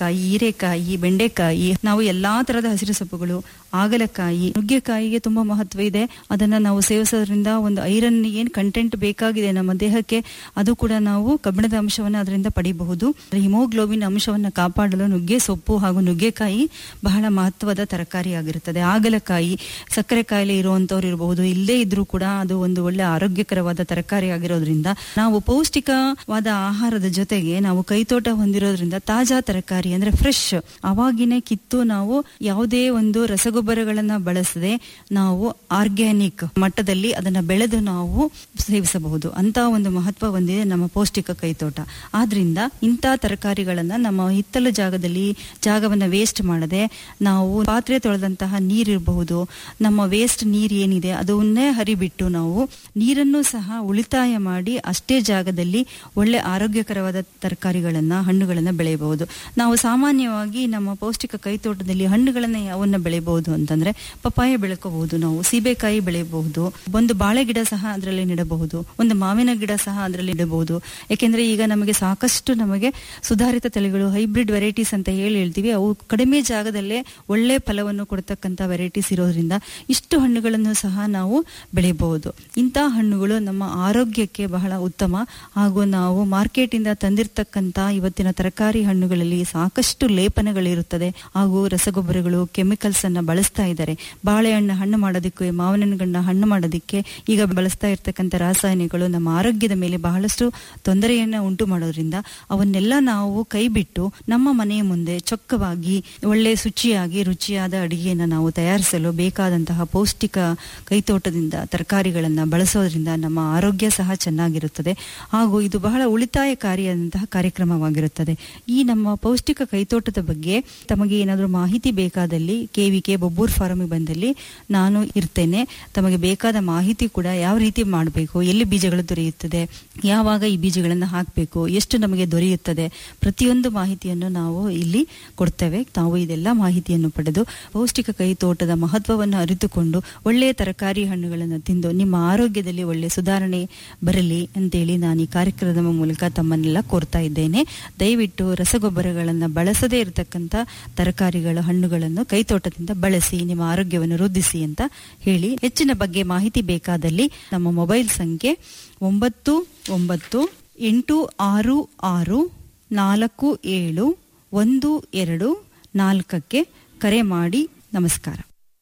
ಬದನೆಕಾಯಿ ಹೀರೆಕಾಯಿ ಬೆಂಡೆಕಾಯಿ ನಾವು ಎಲ್ಲಾ ತರದ ಹಸಿರು ಸೊಪ್ಪುಗಳು ಆಗಲಕಾಯಿ ನುಗ್ಗೆಕಾಯಿಗೆ ತುಂಬಾ ಮಹತ್ವ ಇದೆ ಅದನ್ನ ನಾವು ಸೇವಿಸೋದ್ರಿಂದ ಒಂದು ಐರನ್ ಏನ್ ಕಂಟೆಂಟ್ ಬೇಕಾಗಿದೆ ನಮ್ಮ ದೇಹಕ್ಕೆ ಅದು ಕೂಡ ನಾವು ಕಬ್ಬಿಣದ ಅಂಶವನ್ನ ಅದರಿಂದ ಪಡಿಬಹುದು ಹಿಮೋಗ್ಲೋಬಿನ್ ಅಂಶವನ್ನ ಕಾಪಾಡಲು ನುಗ್ಗೆ ಸೊಪ್ಪು ಹಾಗೂ ನುಗ್ಗೆಕಾಯಿ ಬಹಳ ಮಹತ್ವದ ತರಕಾರಿಯಾಗಿರುತ್ತದೆ ಆಗಲಕಾಯಿ ಸಕ್ಕರೆ ಕಾಯಿಲೆ ಇರುವಂತವ್ರು ಇರಬಹುದು ಇಲ್ಲೇ ಇದ್ರೂ ಕೂಡ ಅದು ಒಂದು ಒಳ್ಳೆ ಆರೋಗ್ಯಕರವಾದ ತರಕಾರಿ ಆಗಿರೋದ್ರಿಂದ ನಾವು ಪೌಷ್ಟಿಕವಾದ ಆಹಾರದ ಜೊತೆಗೆ ನಾವು ಕೈತೋಟ ಹೊಂದಿರೋದ್ರಿಂದ ತಾಜಾ ತರಕಾರಿ ಅಂದ್ರೆ ಫ್ರೆಶ್ ಅವಾಗಿನೇ ಕಿತ್ತು ನಾವು ಯಾವುದೇ ಒಂದು ರಸಗೊಬ್ಬರಗಳನ್ನ ಬಳಸದೆ ನಾವು ಆರ್ಗ್ಯಾನಿಕ್ ಮಟ್ಟದಲ್ಲಿ ಅದನ್ನ ಬೆಳೆದು ನಾವು ಸೇವಿಸಬಹುದು ಅಂತ ಒಂದು ಮಹತ್ವ ಹೊಂದಿದೆ ನಮ್ಮ ಪೌಷ್ಟಿಕ ಕೈತೋಟ ಆದ್ರಿಂದ ಇಂಥ ತರಕಾರಿಗಳನ್ನ ನಮ್ಮ ಹಿತ್ತಲ ಜಾಗದಲ್ಲಿ ಜಾಗವನ್ನ ವೇಸ್ಟ್ ಮಾಡದೆ ನಾವು ಪಾತ್ರೆ ತೊಳೆದಂತಹ ನೀರಿರಬಹುದು ನಮ್ಮ ವೇಸ್ಟ್ ನೀರ್ ಏನಿದೆ ಅದನ್ನೇ ಹರಿಬಿಟ್ಟು ನಾವು ನೀರನ್ನು ಸಹ ಉಳಿತಾಯ ಮಾಡಿ ಅಷ್ಟೇ ಜಾಗದಲ್ಲಿ ಒಳ್ಳೆ ಆರೋಗ್ಯಕರವಾದ ತರಕಾರಿಗಳನ್ನ ಹಣ್ಣುಗಳನ್ನ ಬೆಳೆಯಬಹುದು ನಾವು ಸಾಮಾನ್ಯವಾಗಿ ನಮ್ಮ ಪೌಷ್ಟಿಕ ಕೈತೋಟದಲ್ಲಿ ಹಣ್ಣುಗಳನ್ನ ಯಾವನ್ನ ಬೆಳೆಯಬಹುದು ಅಂತಂದ್ರೆ ಪಪ್ಪಾಯ ಬೆಳ್ಕೋಬಹುದು ನಾವು ಸೀಬೆಕಾಯಿ ಬೆಳೆಯಬಹುದು ಒಂದು ಬಾಳೆ ಗಿಡ ಸಹ ಅದರಲ್ಲಿ ನೆಡಬಹುದು ಒಂದು ಮಾವಿನ ಗಿಡ ಸಹ ಅದರಲ್ಲಿ ನೆಡಬಹುದು ಯಾಕೆಂದ್ರೆ ಈಗ ನಮಗೆ ಸಾಕಷ್ಟು ನಮಗೆ ಸುಧಾರಿತ ತಳಿಗಳು ಹೈಬ್ರಿಡ್ ವೆರೈಟೀಸ್ ಅಂತ ಹೇಳಿ ಹೇಳ್ತೀವಿ ಅವು ಕಡಿಮೆ ಜಾಗದಲ್ಲೇ ಒಳ್ಳೆ ಫಲವನ್ನು ಕೊಡ್ತಕ್ಕಂಥ ವೆರೈಟೀಸ್ ಇರೋದ್ರಿಂದ ಇಷ್ಟು ಹಣ್ಣುಗಳನ್ನು ಸಹ ನಾವು ಬೆಳೆಯಬಹುದು ಇಂಥ ಹಣ್ಣುಗಳು ನಮ್ಮ ಆರೋಗ್ಯಕ್ಕೆ ಬಹಳ ಉತ್ತಮ ಹಾಗೂ ನಾವು ಮಾರ್ಕೆಟ್ ಇಂದ ತಂದಿರತಕ್ಕಂತ ಇವತ್ತಿನ ತರಕಾರಿ ಹಣ್ಣುಗಳಲ್ಲಿ ಸಾಕಷ್ಟು ಲೇಪನಗಳಿರುತ್ತದೆ ಹಾಗೂ ರಸಗೊಬ್ಬರಗಳು ಕೆಮಿಕಲ್ಸ್ ಅನ್ನ ಬಳಸ್ತಾ ಇದ್ದಾರೆ ಬಾಳೆಹಣ್ಣು ಹಣ್ಣು ಮಾಡೋದಕ್ಕೆ ಮಾವಿನ ಹಣ್ಣುಗಳನ್ನ ಹಣ್ಣು ಮಾಡೋದಕ್ಕೆ ಈಗ ಬಳಸ್ತಾ ಇರ್ತಕ್ಕಂಥ ರಾಸಾಯನಿಕಗಳು ನಮ್ಮ ಆರೋಗ್ಯದ ಮೇಲೆ ಬಹಳಷ್ಟು ತೊಂದರೆಯನ್ನ ಉಂಟು ಮಾಡೋದ್ರಿಂದ ಅವನ್ನೆಲ್ಲ ನಾವು ಕೈ ಬಿಟ್ಟು ನಮ್ಮ ಮನೆಯ ಮುಂದೆ ಚೊಕ್ಕವಾಗಿ ಒಳ್ಳೆ ಶುಚಿಯಾಗಿ ರುಚಿಯಾದ ಅಡಿಗೆಯನ್ನು ನಾವು ತಯಾರಿಸಲು ಬೇಕಾದಂತಹ ಪೌಷ್ಟಿಕ ಕೈತೋಟದಿಂದ ತರಕಾರಿಗಳನ್ನ ಬಳಸೋದ್ರಿಂದ ನಮ್ಮ ಆರೋಗ್ಯ ಸಹ ಚೆನ್ನಾಗಿರುತ್ತದೆ ಹಾಗೂ ಇದು ಬಹಳ ಉಳಿತಾಯಕಾರಿಯಾದಂತಹ ಕಾರ್ಯಕ್ರಮವಾಗಿರುತ್ತದೆ ಈ ನಮ್ಮ ಪೌಷ್ಟಿಕ ಕೈತೋಟದ ಬಗ್ಗೆ ತಮಗೆ ಏನಾದರೂ ಮಾಹಿತಿ ಬೇಕಾದಲ್ಲಿ ಕೆವಿಕೆ ಬೊಬ್ಬೂರ್ ಫಾರಂ ಬಂದಲ್ಲಿ ನಾನು ಇರ್ತೇನೆ ತಮಗೆ ಬೇಕಾದ ಮಾಹಿತಿ ಕೂಡ ಯಾವ ರೀತಿ ಮಾಡಬೇಕು ಎಲ್ಲಿ ಬೀಜಗಳು ದೊರೆಯುತ್ತದೆ ಯಾವಾಗ ಈ ಬೀಜಗಳನ್ನು ಹಾಕಬೇಕು ಎಷ್ಟು ನಮಗೆ ದೊರೆಯುತ್ತದೆ ಪ್ರತಿಯೊಂದು ಮಾಹಿತಿಯನ್ನು ನಾವು ಇಲ್ಲಿ ಕೊಡ್ತೇವೆ ತಾವು ಇದೆಲ್ಲ ಮಾಹಿತಿಯನ್ನು ಪಡೆದು ಪೌಷ್ಟಿಕ ಕೈ ತೋಟದ ಮಹತ್ವವನ್ನು ಅರಿತುಕೊಂಡು ಒಳ್ಳೆಯ ತರಕಾರಿ ಹಣ್ಣುಗಳನ್ನು ತಿಂದು ನಿಮ್ಮ ಆರೋಗ್ಯದಲ್ಲಿ ಒಳ್ಳೆ ಸುಧಾರಣೆ ಬರಲಿ ಅಂತೇಳಿ ನಾನು ಈ ಕಾರ್ಯಕ್ರಮದ ಮೂಲಕ ತಮ್ಮನ್ನೆಲ್ಲ ಕೋರ್ತಾ ಇದ್ದೇನೆ ದಯವಿಟ್ಟು ರಸಗೊಬ್ಬರಗಳನ್ನು ಬಳಸದೇ ಇರತಕ್ಕಂಥ ತರಕಾರಿಗಳು ಹಣ್ಣುಗಳನ್ನು ಕೈತೋಟದಿಂದ ಬಳಸಿ ನಿಮ್ಮ ಆರೋಗ್ಯವನ್ನು ವೃದ್ಧಿಸಿ ಅಂತ ಹೇಳಿ ಹೆಚ್ಚಿನ ಬಗ್ಗೆ ಮಾಹಿತಿ ಬೇಕಾದಲ್ಲಿ ನಮ್ಮ ಮೊಬೈಲ್ ಸಂಖ್ಯೆ ಒಂಬತ್ತು ಒಂಬತ್ತು ಎಂಟು ಆರು ಆರು ನಾಲ್ಕು ಏಳು ಒಂದು ಎರಡು ನಾಲ್ಕಕ್ಕೆ ಕರೆ ಮಾಡಿ ನಮಸ್ಕಾರ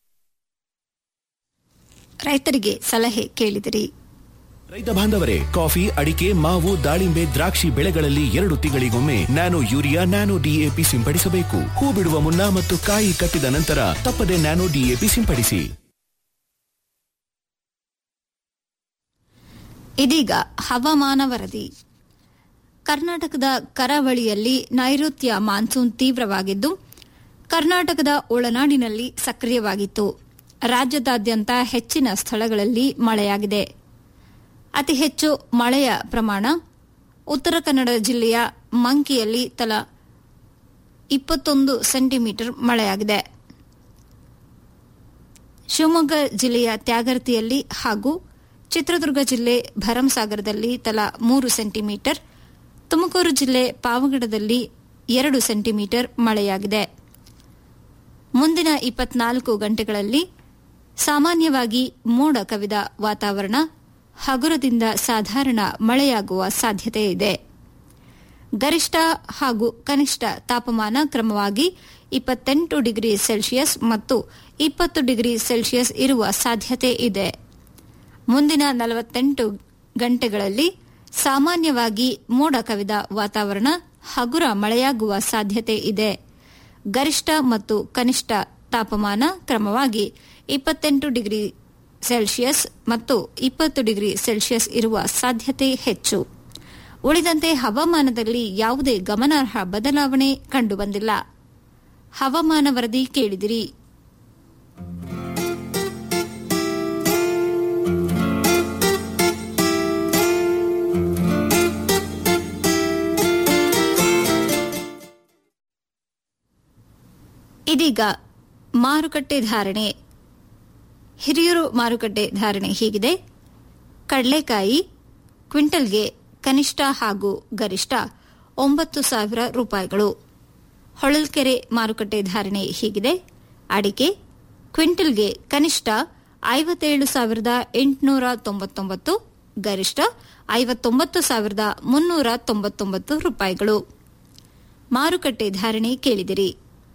ರೈತರಿಗೆ ಸಲಹೆ ಕೇಳಿದಿರಿ ರೈತ ಬಾಂಧವರೇ ಕಾಫಿ ಅಡಿಕೆ ಮಾವು ದಾಳಿಂಬೆ ದ್ರಾಕ್ಷಿ ಬೆಳೆಗಳಲ್ಲಿ ಎರಡು ತಿಂಗಳಿಗೊಮ್ಮೆ ನ್ಯಾನೋ ಯೂರಿಯಾ ನ್ಯಾನೋ ಡಿಎಪಿ ಸಿಂಪಡಿಸಬೇಕು ಹೂ ಬಿಡುವ ಮುನ್ನ ಮತ್ತು ಕಾಯಿ ಕಟ್ಟಿದ ನಂತರ ತಪ್ಪದೆ ನ್ಯಾನೋ ಡಿಎಪಿ ಸಿಂಪಡಿಸಿ ಇದೀಗ ಹವಾಮಾನ ವರದಿ ಕರ್ನಾಟಕದ ಕರಾವಳಿಯಲ್ಲಿ ನೈಋತ್ಯ ಮಾನ್ಸೂನ್ ತೀವ್ರವಾಗಿದ್ದು ಕರ್ನಾಟಕದ ಒಳನಾಡಿನಲ್ಲಿ ಸಕ್ರಿಯವಾಗಿತ್ತು ರಾಜ್ಯದಾದ್ಯಂತ ಹೆಚ್ಚಿನ ಸ್ಥಳಗಳಲ್ಲಿ ಮಳೆಯಾಗಿದೆ ಅತಿ ಹೆಚ್ಚು ಮಳೆಯ ಪ್ರಮಾಣ ಉತ್ತರ ಕನ್ನಡ ಜಿಲ್ಲೆಯ ಮಂಕಿಯಲ್ಲಿ ತಲಾ ಇಪ್ಪತ್ತೊಂದು ಸೆಂಟಿಮೀಟರ್ ಮಳೆಯಾಗಿದೆ ಶಿವಮೊಗ್ಗ ಜಿಲ್ಲೆಯ ತ್ಯಾಗರ್ತಿಯಲ್ಲಿ ಹಾಗೂ ಚಿತ್ರದುರ್ಗ ಜಿಲ್ಲೆ ಭರಂಸಾಗರದಲ್ಲಿ ತಲಾ ಮೂರು ಸೆಂಟಿಮೀಟರ್ ತುಮಕೂರು ಜಿಲ್ಲೆ ಪಾವಗಡದಲ್ಲಿ ಎರಡು ಸೆಂಟಿಮೀಟರ್ ಮಳೆಯಾಗಿದೆ ಮುಂದಿನ ಇಪ್ಪತ್ನಾಲ್ಕು ಗಂಟೆಗಳಲ್ಲಿ ಸಾಮಾನ್ಯವಾಗಿ ಮೋಡ ಕವಿದ ವಾತಾವರಣ ಹಗುರದಿಂದ ಸಾಧಾರಣ ಮಳೆಯಾಗುವ ಸಾಧ್ಯತೆ ಇದೆ ಗರಿಷ್ಠ ಹಾಗೂ ಕನಿಷ್ಠ ತಾಪಮಾನ ಕ್ರಮವಾಗಿ ಇಪ್ಪತ್ತೆಂಟು ಡಿಗ್ರಿ ಸೆಲ್ಸಿಯಸ್ ಮತ್ತು ಇಪ್ಪತ್ತು ಡಿಗ್ರಿ ಸೆಲ್ಸಿಯಸ್ ಇರುವ ಸಾಧ್ಯತೆ ಇದೆ ಮುಂದಿನ ನಲವತ್ತೆಂಟು ಗಂಟೆಗಳಲ್ಲಿ ಸಾಮಾನ್ಯವಾಗಿ ಮೋಡ ಕವಿದ ವಾತಾವರಣ ಹಗುರ ಮಳೆಯಾಗುವ ಸಾಧ್ಯತೆ ಇದೆ ಗರಿಷ್ಠ ಮತ್ತು ಕನಿಷ್ಠ ತಾಪಮಾನ ಕ್ರಮವಾಗಿ ಇಪ್ಪತ್ತೆಂಟು ಡಿಗ್ರಿ ಸೆಲ್ಸಿಯಸ್ ಮತ್ತು ಇಪ್ಪತ್ತು ಡಿಗ್ರಿ ಸೆಲ್ಸಿಯಸ್ ಇರುವ ಸಾಧ್ಯತೆ ಹೆಚ್ಚು ಉಳಿದಂತೆ ಹವಾಮಾನದಲ್ಲಿ ಯಾವುದೇ ಗಮನಾರ್ಹ ಬದಲಾವಣೆ ಕಂಡುಬಂದಿಲ್ಲ ಹವಾಮಾನ ವರದಿ ಕೇಳಿದಿರಿ ಇದೀಗ ಮಾರುಕಟ್ಟೆ ಧಾರಣೆ ಹಿರಿಯೂರು ಮಾರುಕಟ್ಟೆ ಧಾರಣೆ ಹೀಗಿದೆ ಕಡಲೆಕಾಯಿ ಕ್ವಿಂಟಲ್ಗೆ ಕನಿಷ್ಠ ಹಾಗೂ ಗರಿಷ್ಠ ಒಂಬತ್ತು ಸಾವಿರ ರೂಪಾಯಿಗಳು ಹೊಳಲ್ಕೆರೆ ಮಾರುಕಟ್ಟೆ ಧಾರಣೆ ಹೀಗಿದೆ ಅಡಿಕೆ ಕ್ವಿಂಟಲ್ಗೆ ಕನಿಷ್ಠ ಐವತ್ತೇಳು ಸಾವಿರದ ಎಂಟುನೂರ ತೊಂಬತ್ತೊಂಬತ್ತು ಗರಿಷ್ಠ ಐವತ್ತೊಂಬತ್ತು ಸಾವಿರದ ಮುನ್ನೂರ ತೊಂಬತ್ತೊಂಬತ್ತು ರೂಪಾಯಿಗಳು ಮಾರುಕಟ್ಟೆ ಧಾರಣೆ ಕೇಳಿದಿರಿ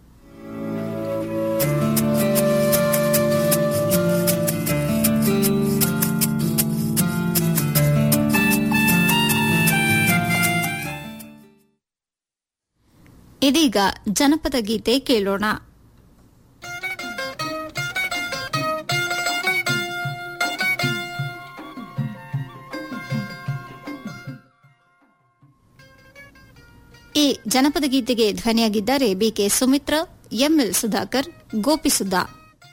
ಇದೀಗ ಜನಪದ ಗೀತೆ ಕೇಳೋಣ ಈ ಜನಪದ ಗೀತೆಗೆ ಧ್ವನಿಯಾಗಿದ್ದಾರೆ ಬಿಕೆ ಸುಮಿತ್ರ ಎಂಎಲ್ ಸುಧಾಕರ್ ಗೋಪಿಸುಧಾ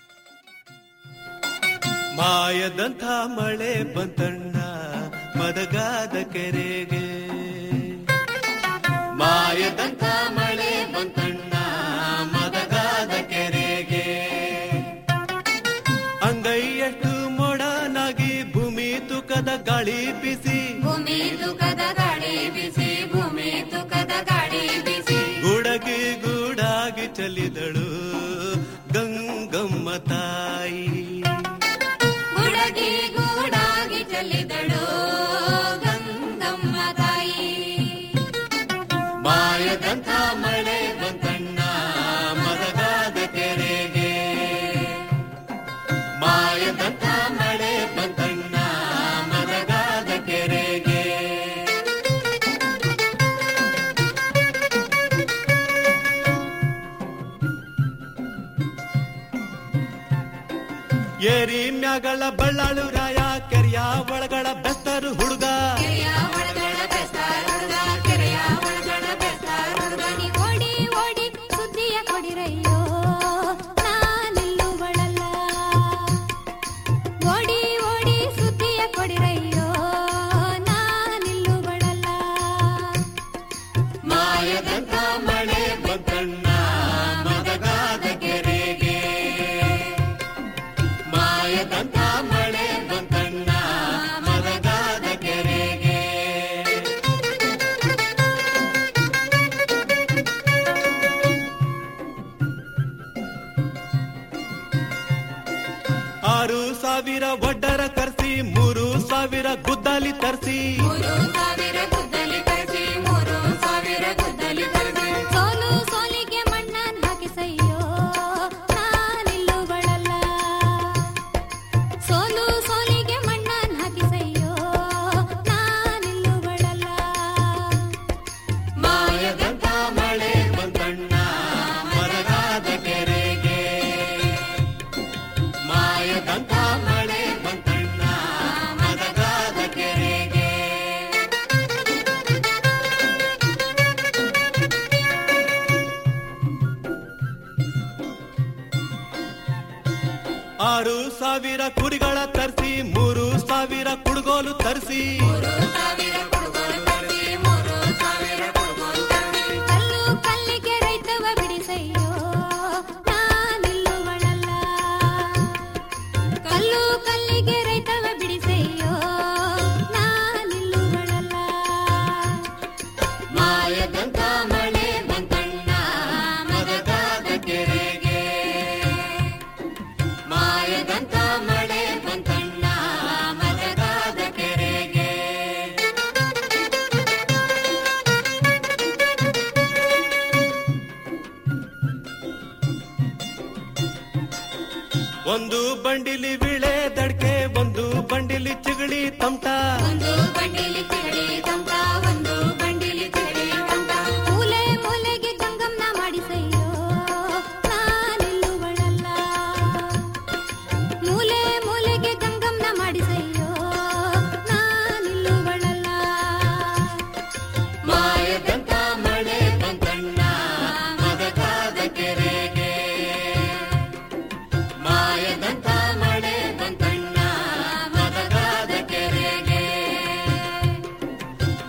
ಮಾಯದಂಥ ಮಳೆ ಬಂತಣ್ಣ ಮದಗಾದ ಕೆರೆಗೆ ಮಾಯದಂಥ ಮಳೆ ಬಂತಣ್ಣ ಮದಗಾದ ಕೆರೆಗೆ ಅಂಗೈಯಷ್ಟು ಮೊಡನಾಗಿ ಭೂಮಿ ತುಕದ ಗಾಳಿ ಬಿಸಿ ಭೂಮಿ ತುಕದ ಗಾಳಿ ಬಿಸಿ ಭೂಮಿ ತುಕದ ಗಾಳಿ ಬಿಸಿ ಗುಡಗಿ ಗೂಡಾಗಿ ಚಲಿದಳು ಗಂಗಮ್ಮ ತಾಯಿ ಗುಡಗಿ ಗೂಡಾಗಿ ಚೆಲ್ಲಿದಳು ಗಂಗಮ್ಮ ತಾಯಿ ಮಾಯದಂಥ ಮಳೆ ಬಂತಣ್ಣ ಮದಗಾದ ಕೆರೆಗೆ ಮಾಯದಂಥ ಮಳೆ ಬಂತಣ್ಣ ಮದಗಾದ ಕೆರೆಗೆ ಏರಿ ಮ್ಯಾಗಳ ಬಳ್ಳಾಳು ರಾಯ ಕೆರೆಯ ಒಳಗಳ ಬೆಸ್ತರು ಹುಡುಗ ಕೆರೆಯ ಒಳಗಡ ಬೆಸ್ತಾರ ಹುಡುಗ ಕೆರೆಯ ಒಳಗಡ ಬೆಸ್ತಾರ ಹುಡುಗ ನೀ ಓಡಿ ಓಡಿ ಸುದ್ದಿಯ ಕೊಡಿರಯ್ಯೋ ನಾನಿಲ್ಲುಗಳಲ್ಲ ಓಡಿ ಓಡಿ ಸುದ್ದಿಯ ಕೊಡಿರಯ್ಯೋ ನಾನಿಲ್ಲುಗಳಲ್ಲ ಮಾಯದಂಥ ಮಳೆ ಬಂತಣ್ಣ ಮದಗಾದ ಕೆರೆಗೆ ಮಾಯದಂಥ ಮಳೆ ಬಂತಣ್ಣ ಮದಗಾದ ಕೆರೆಗೆ ಆರು ಸಾವಿರ ಒಡ್ಡರ ಕರ್ಸಿ ಮೂರು ಸಾವಿರ ಗುದ್ದಾಲಿ ತರಿಸಿ ಮೂರು ಸಾವಿರ ಗುದ್ದಲಿ ತರಿಸಿ ಮೂರು ಸಾವಿರ ಗುದ್ದಲಿ ತರಿಸಿ ಸೋಲು ಸೋಲಿಗೆ ಮಣ್ಣನ್ ಹಾಕಿಸಯ್ಯೋ ನಾನಿಲ್ಲುಗಳಲ್ಲ ಸೋಲು ಸೋಲಿಗೆ ಮಣ್ಣನ್ ಹಾಕಿಸಯ್ಯೋ ನಾನಿಲ್ಲುಗಳಲ್ಲ ಮಾಯದಂಥ ಮಳೆ ಬಂತಣ್ಣ ಮರಗಾದ ಕೆರೆಗೆ ಮಾಯದಂಥ ಮಳೆ ಬಂತಣ್ಣ ಮದಗಾದ ಕೆರೆಗೆ ಆರು ಸಾವಿರ ಕುರಿಗಳ ತರಿಸಿ ಮೂರು ಸಾವಿರ ಕುಡುಗೋಲು ತರಿಸಿ ಕಲ್ಲು ಕಲ್ಲಿಗೆ ರೈತವ ಬಿಡಿಸಯ್ಯೋ ನಾನಿಲ್ಲುಗಳಲ್ಲ ಕಲ್ಲು ಕಲ್ಲಿಗೆ ರೈತವ ಬಿಡಿಸಯ್ಯೋ ನಾನಿಲ್ಲುಗಳಲ್ಲ ಮಾಯದಂಥ ಮಳೆ ಬಂತಣ್ಣ ಮದಗಾದ ಕೆರೆಗೆ ಮಾಯದಂಥ ಮಳೆ ಬಂತಣ್ಣ ಮದಗಾದ ಕೆರೆಗೆ ಒಂದು ಬಂಡಿಲಿ ವಿಳೆ ದಡ್ಕೆ ಒಂದು ಬಂಡಿಲಿ ಚಿಗಳಿ ತಮಟ ಒಂದು ಬಂಡಿಲಿ ತಿಗಡಿ ತಂಕ ಒಂದು ಬಂಡಿಲಿ ತಿಗಡಿ ತಂಕ ಮೂಲೆ ಮೂಲೆಗೆ ಗಂಗಮ್ನ ಮಾಡಿಸಯ್ಯೋ ನಾನಿಲ್ಲುಗಳಲ್ಲ ಮೂಲೆ ಮೂಲೆಗೆ ಗಂಗಮ್ನ ಮಾಡಿಸಯ್ಯೋ ನಾನಿಲ್ಲುಗಳಲ್ಲ ಮಾಯದಂಥ ಮಳೆ ಬಂತಣ್ಣ ಮದಗಾದ ಕೆರೆಗೆ ಮಾಯದಂಥ ಮಳೆ ಬಂತಣ್ಣ ಮದಗಾದ ಕೆರೆಗೆ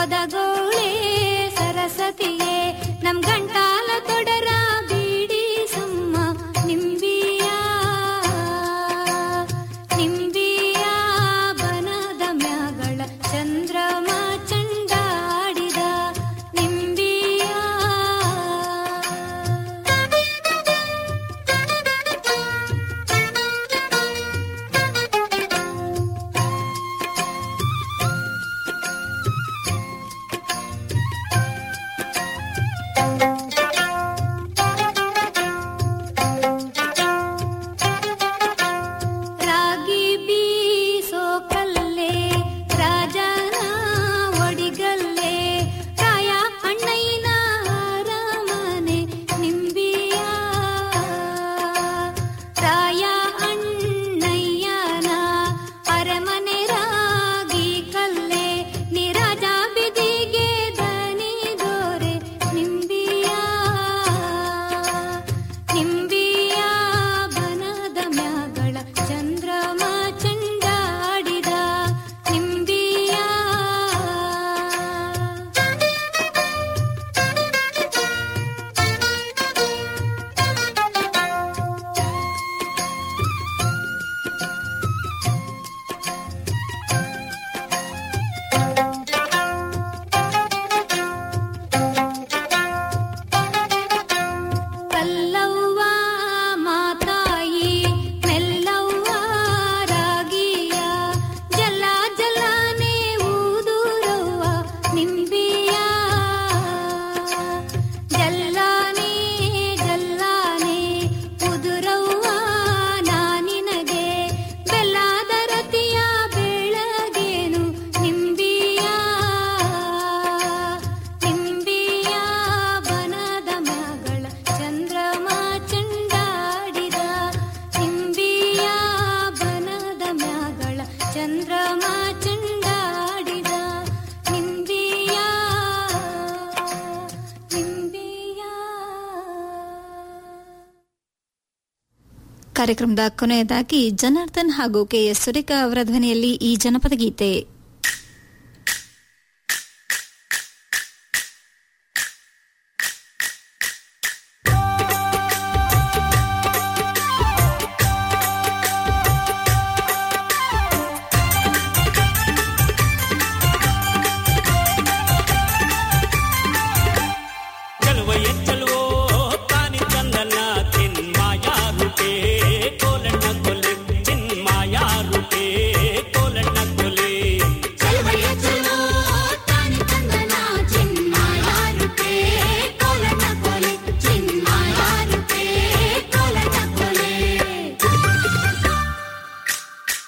ಪದಗೋಳೆ ಸರಸ್ವತಿಯೇ ನಮ್ ಗಂಟಾಲ ತೊಡರ ಬೀಡಿ ಸುಮ್ಮ ನಿಂಬಿಯ ನಿಂಬಿಯ ಬನದ ಮ್ಯಾಗಳ ಚಂದ್ರಮ ಚಂಡಾಡಿದ ನಿಂಬಿಯ ರಾಗಿ ಬೀಸೋ ಕಲ್ಲೇ ರಾಜನ ಒಡಿಗಲ್ಲೇ ರಾಯ ಅಣ್ಣಯ್ಯನ ಅರಮನೆ ನಿಂಬಿಯ ರಾಯ ಅಣ್ಣಯ್ಯನ ಅರಮನೆ ರಾಗಿ ಕಲ್ಲೇ ನಿರಾಜ ಬಿದಿಗೆ ದನಿ ದೋರೆ ನಿಂಬಿಯ ನಿಂಬಿಯ ಬನದ ಮ್ಯಾಗಳ ಚಂದ್ರಮ ಚಂಡಾಡಿದ ನಿಂಬಿಯ ಕಲ್ಲವ್ವ ಮಾತಾಯಿ ಮೆಲ್ಲವ್ವ ರಾಗಿಯ ಜಲ ಜಲನೆ ಊದುರವ್ವ ನಿಂಬಿಯ ಜಲ್ಲಾನೆ ಜಲ್ಲಾನೆ ಉದುರವ್ವ ನಾನಿನಗೆ ಬೆಲ್ಲದ ರತಿಯ ಬೆಳಗೇನು ನಿಂಬಿಯ ನಿಂಬಿಯ ಬನದ ಮಗಳ ಚಂದ್ರಮ ಚಂಡಾಡಿದ ನಿಂಬಿಯ ಬನದ ಮ್ಯಾಗಳ ಚಂದ್ರಮ ಚಂಡಾಡಿದ ನಿಂಬಿಯ ನಿಂಬಿಯ ಕಾರ್ಯಕ್ರಮದ ಕೊನೆಯದಾಗಿ ಜನಾರ್ದನ್ ಹಾಗೂ ಕೆಎಸ್ ಸುರೇಖಾ ಅವರ ಧ್ವನಿಯಲ್ಲಿ ಈ ಜನಪದ ಗೀತೆ ಚಲುವ ಎಚ್ಚಲ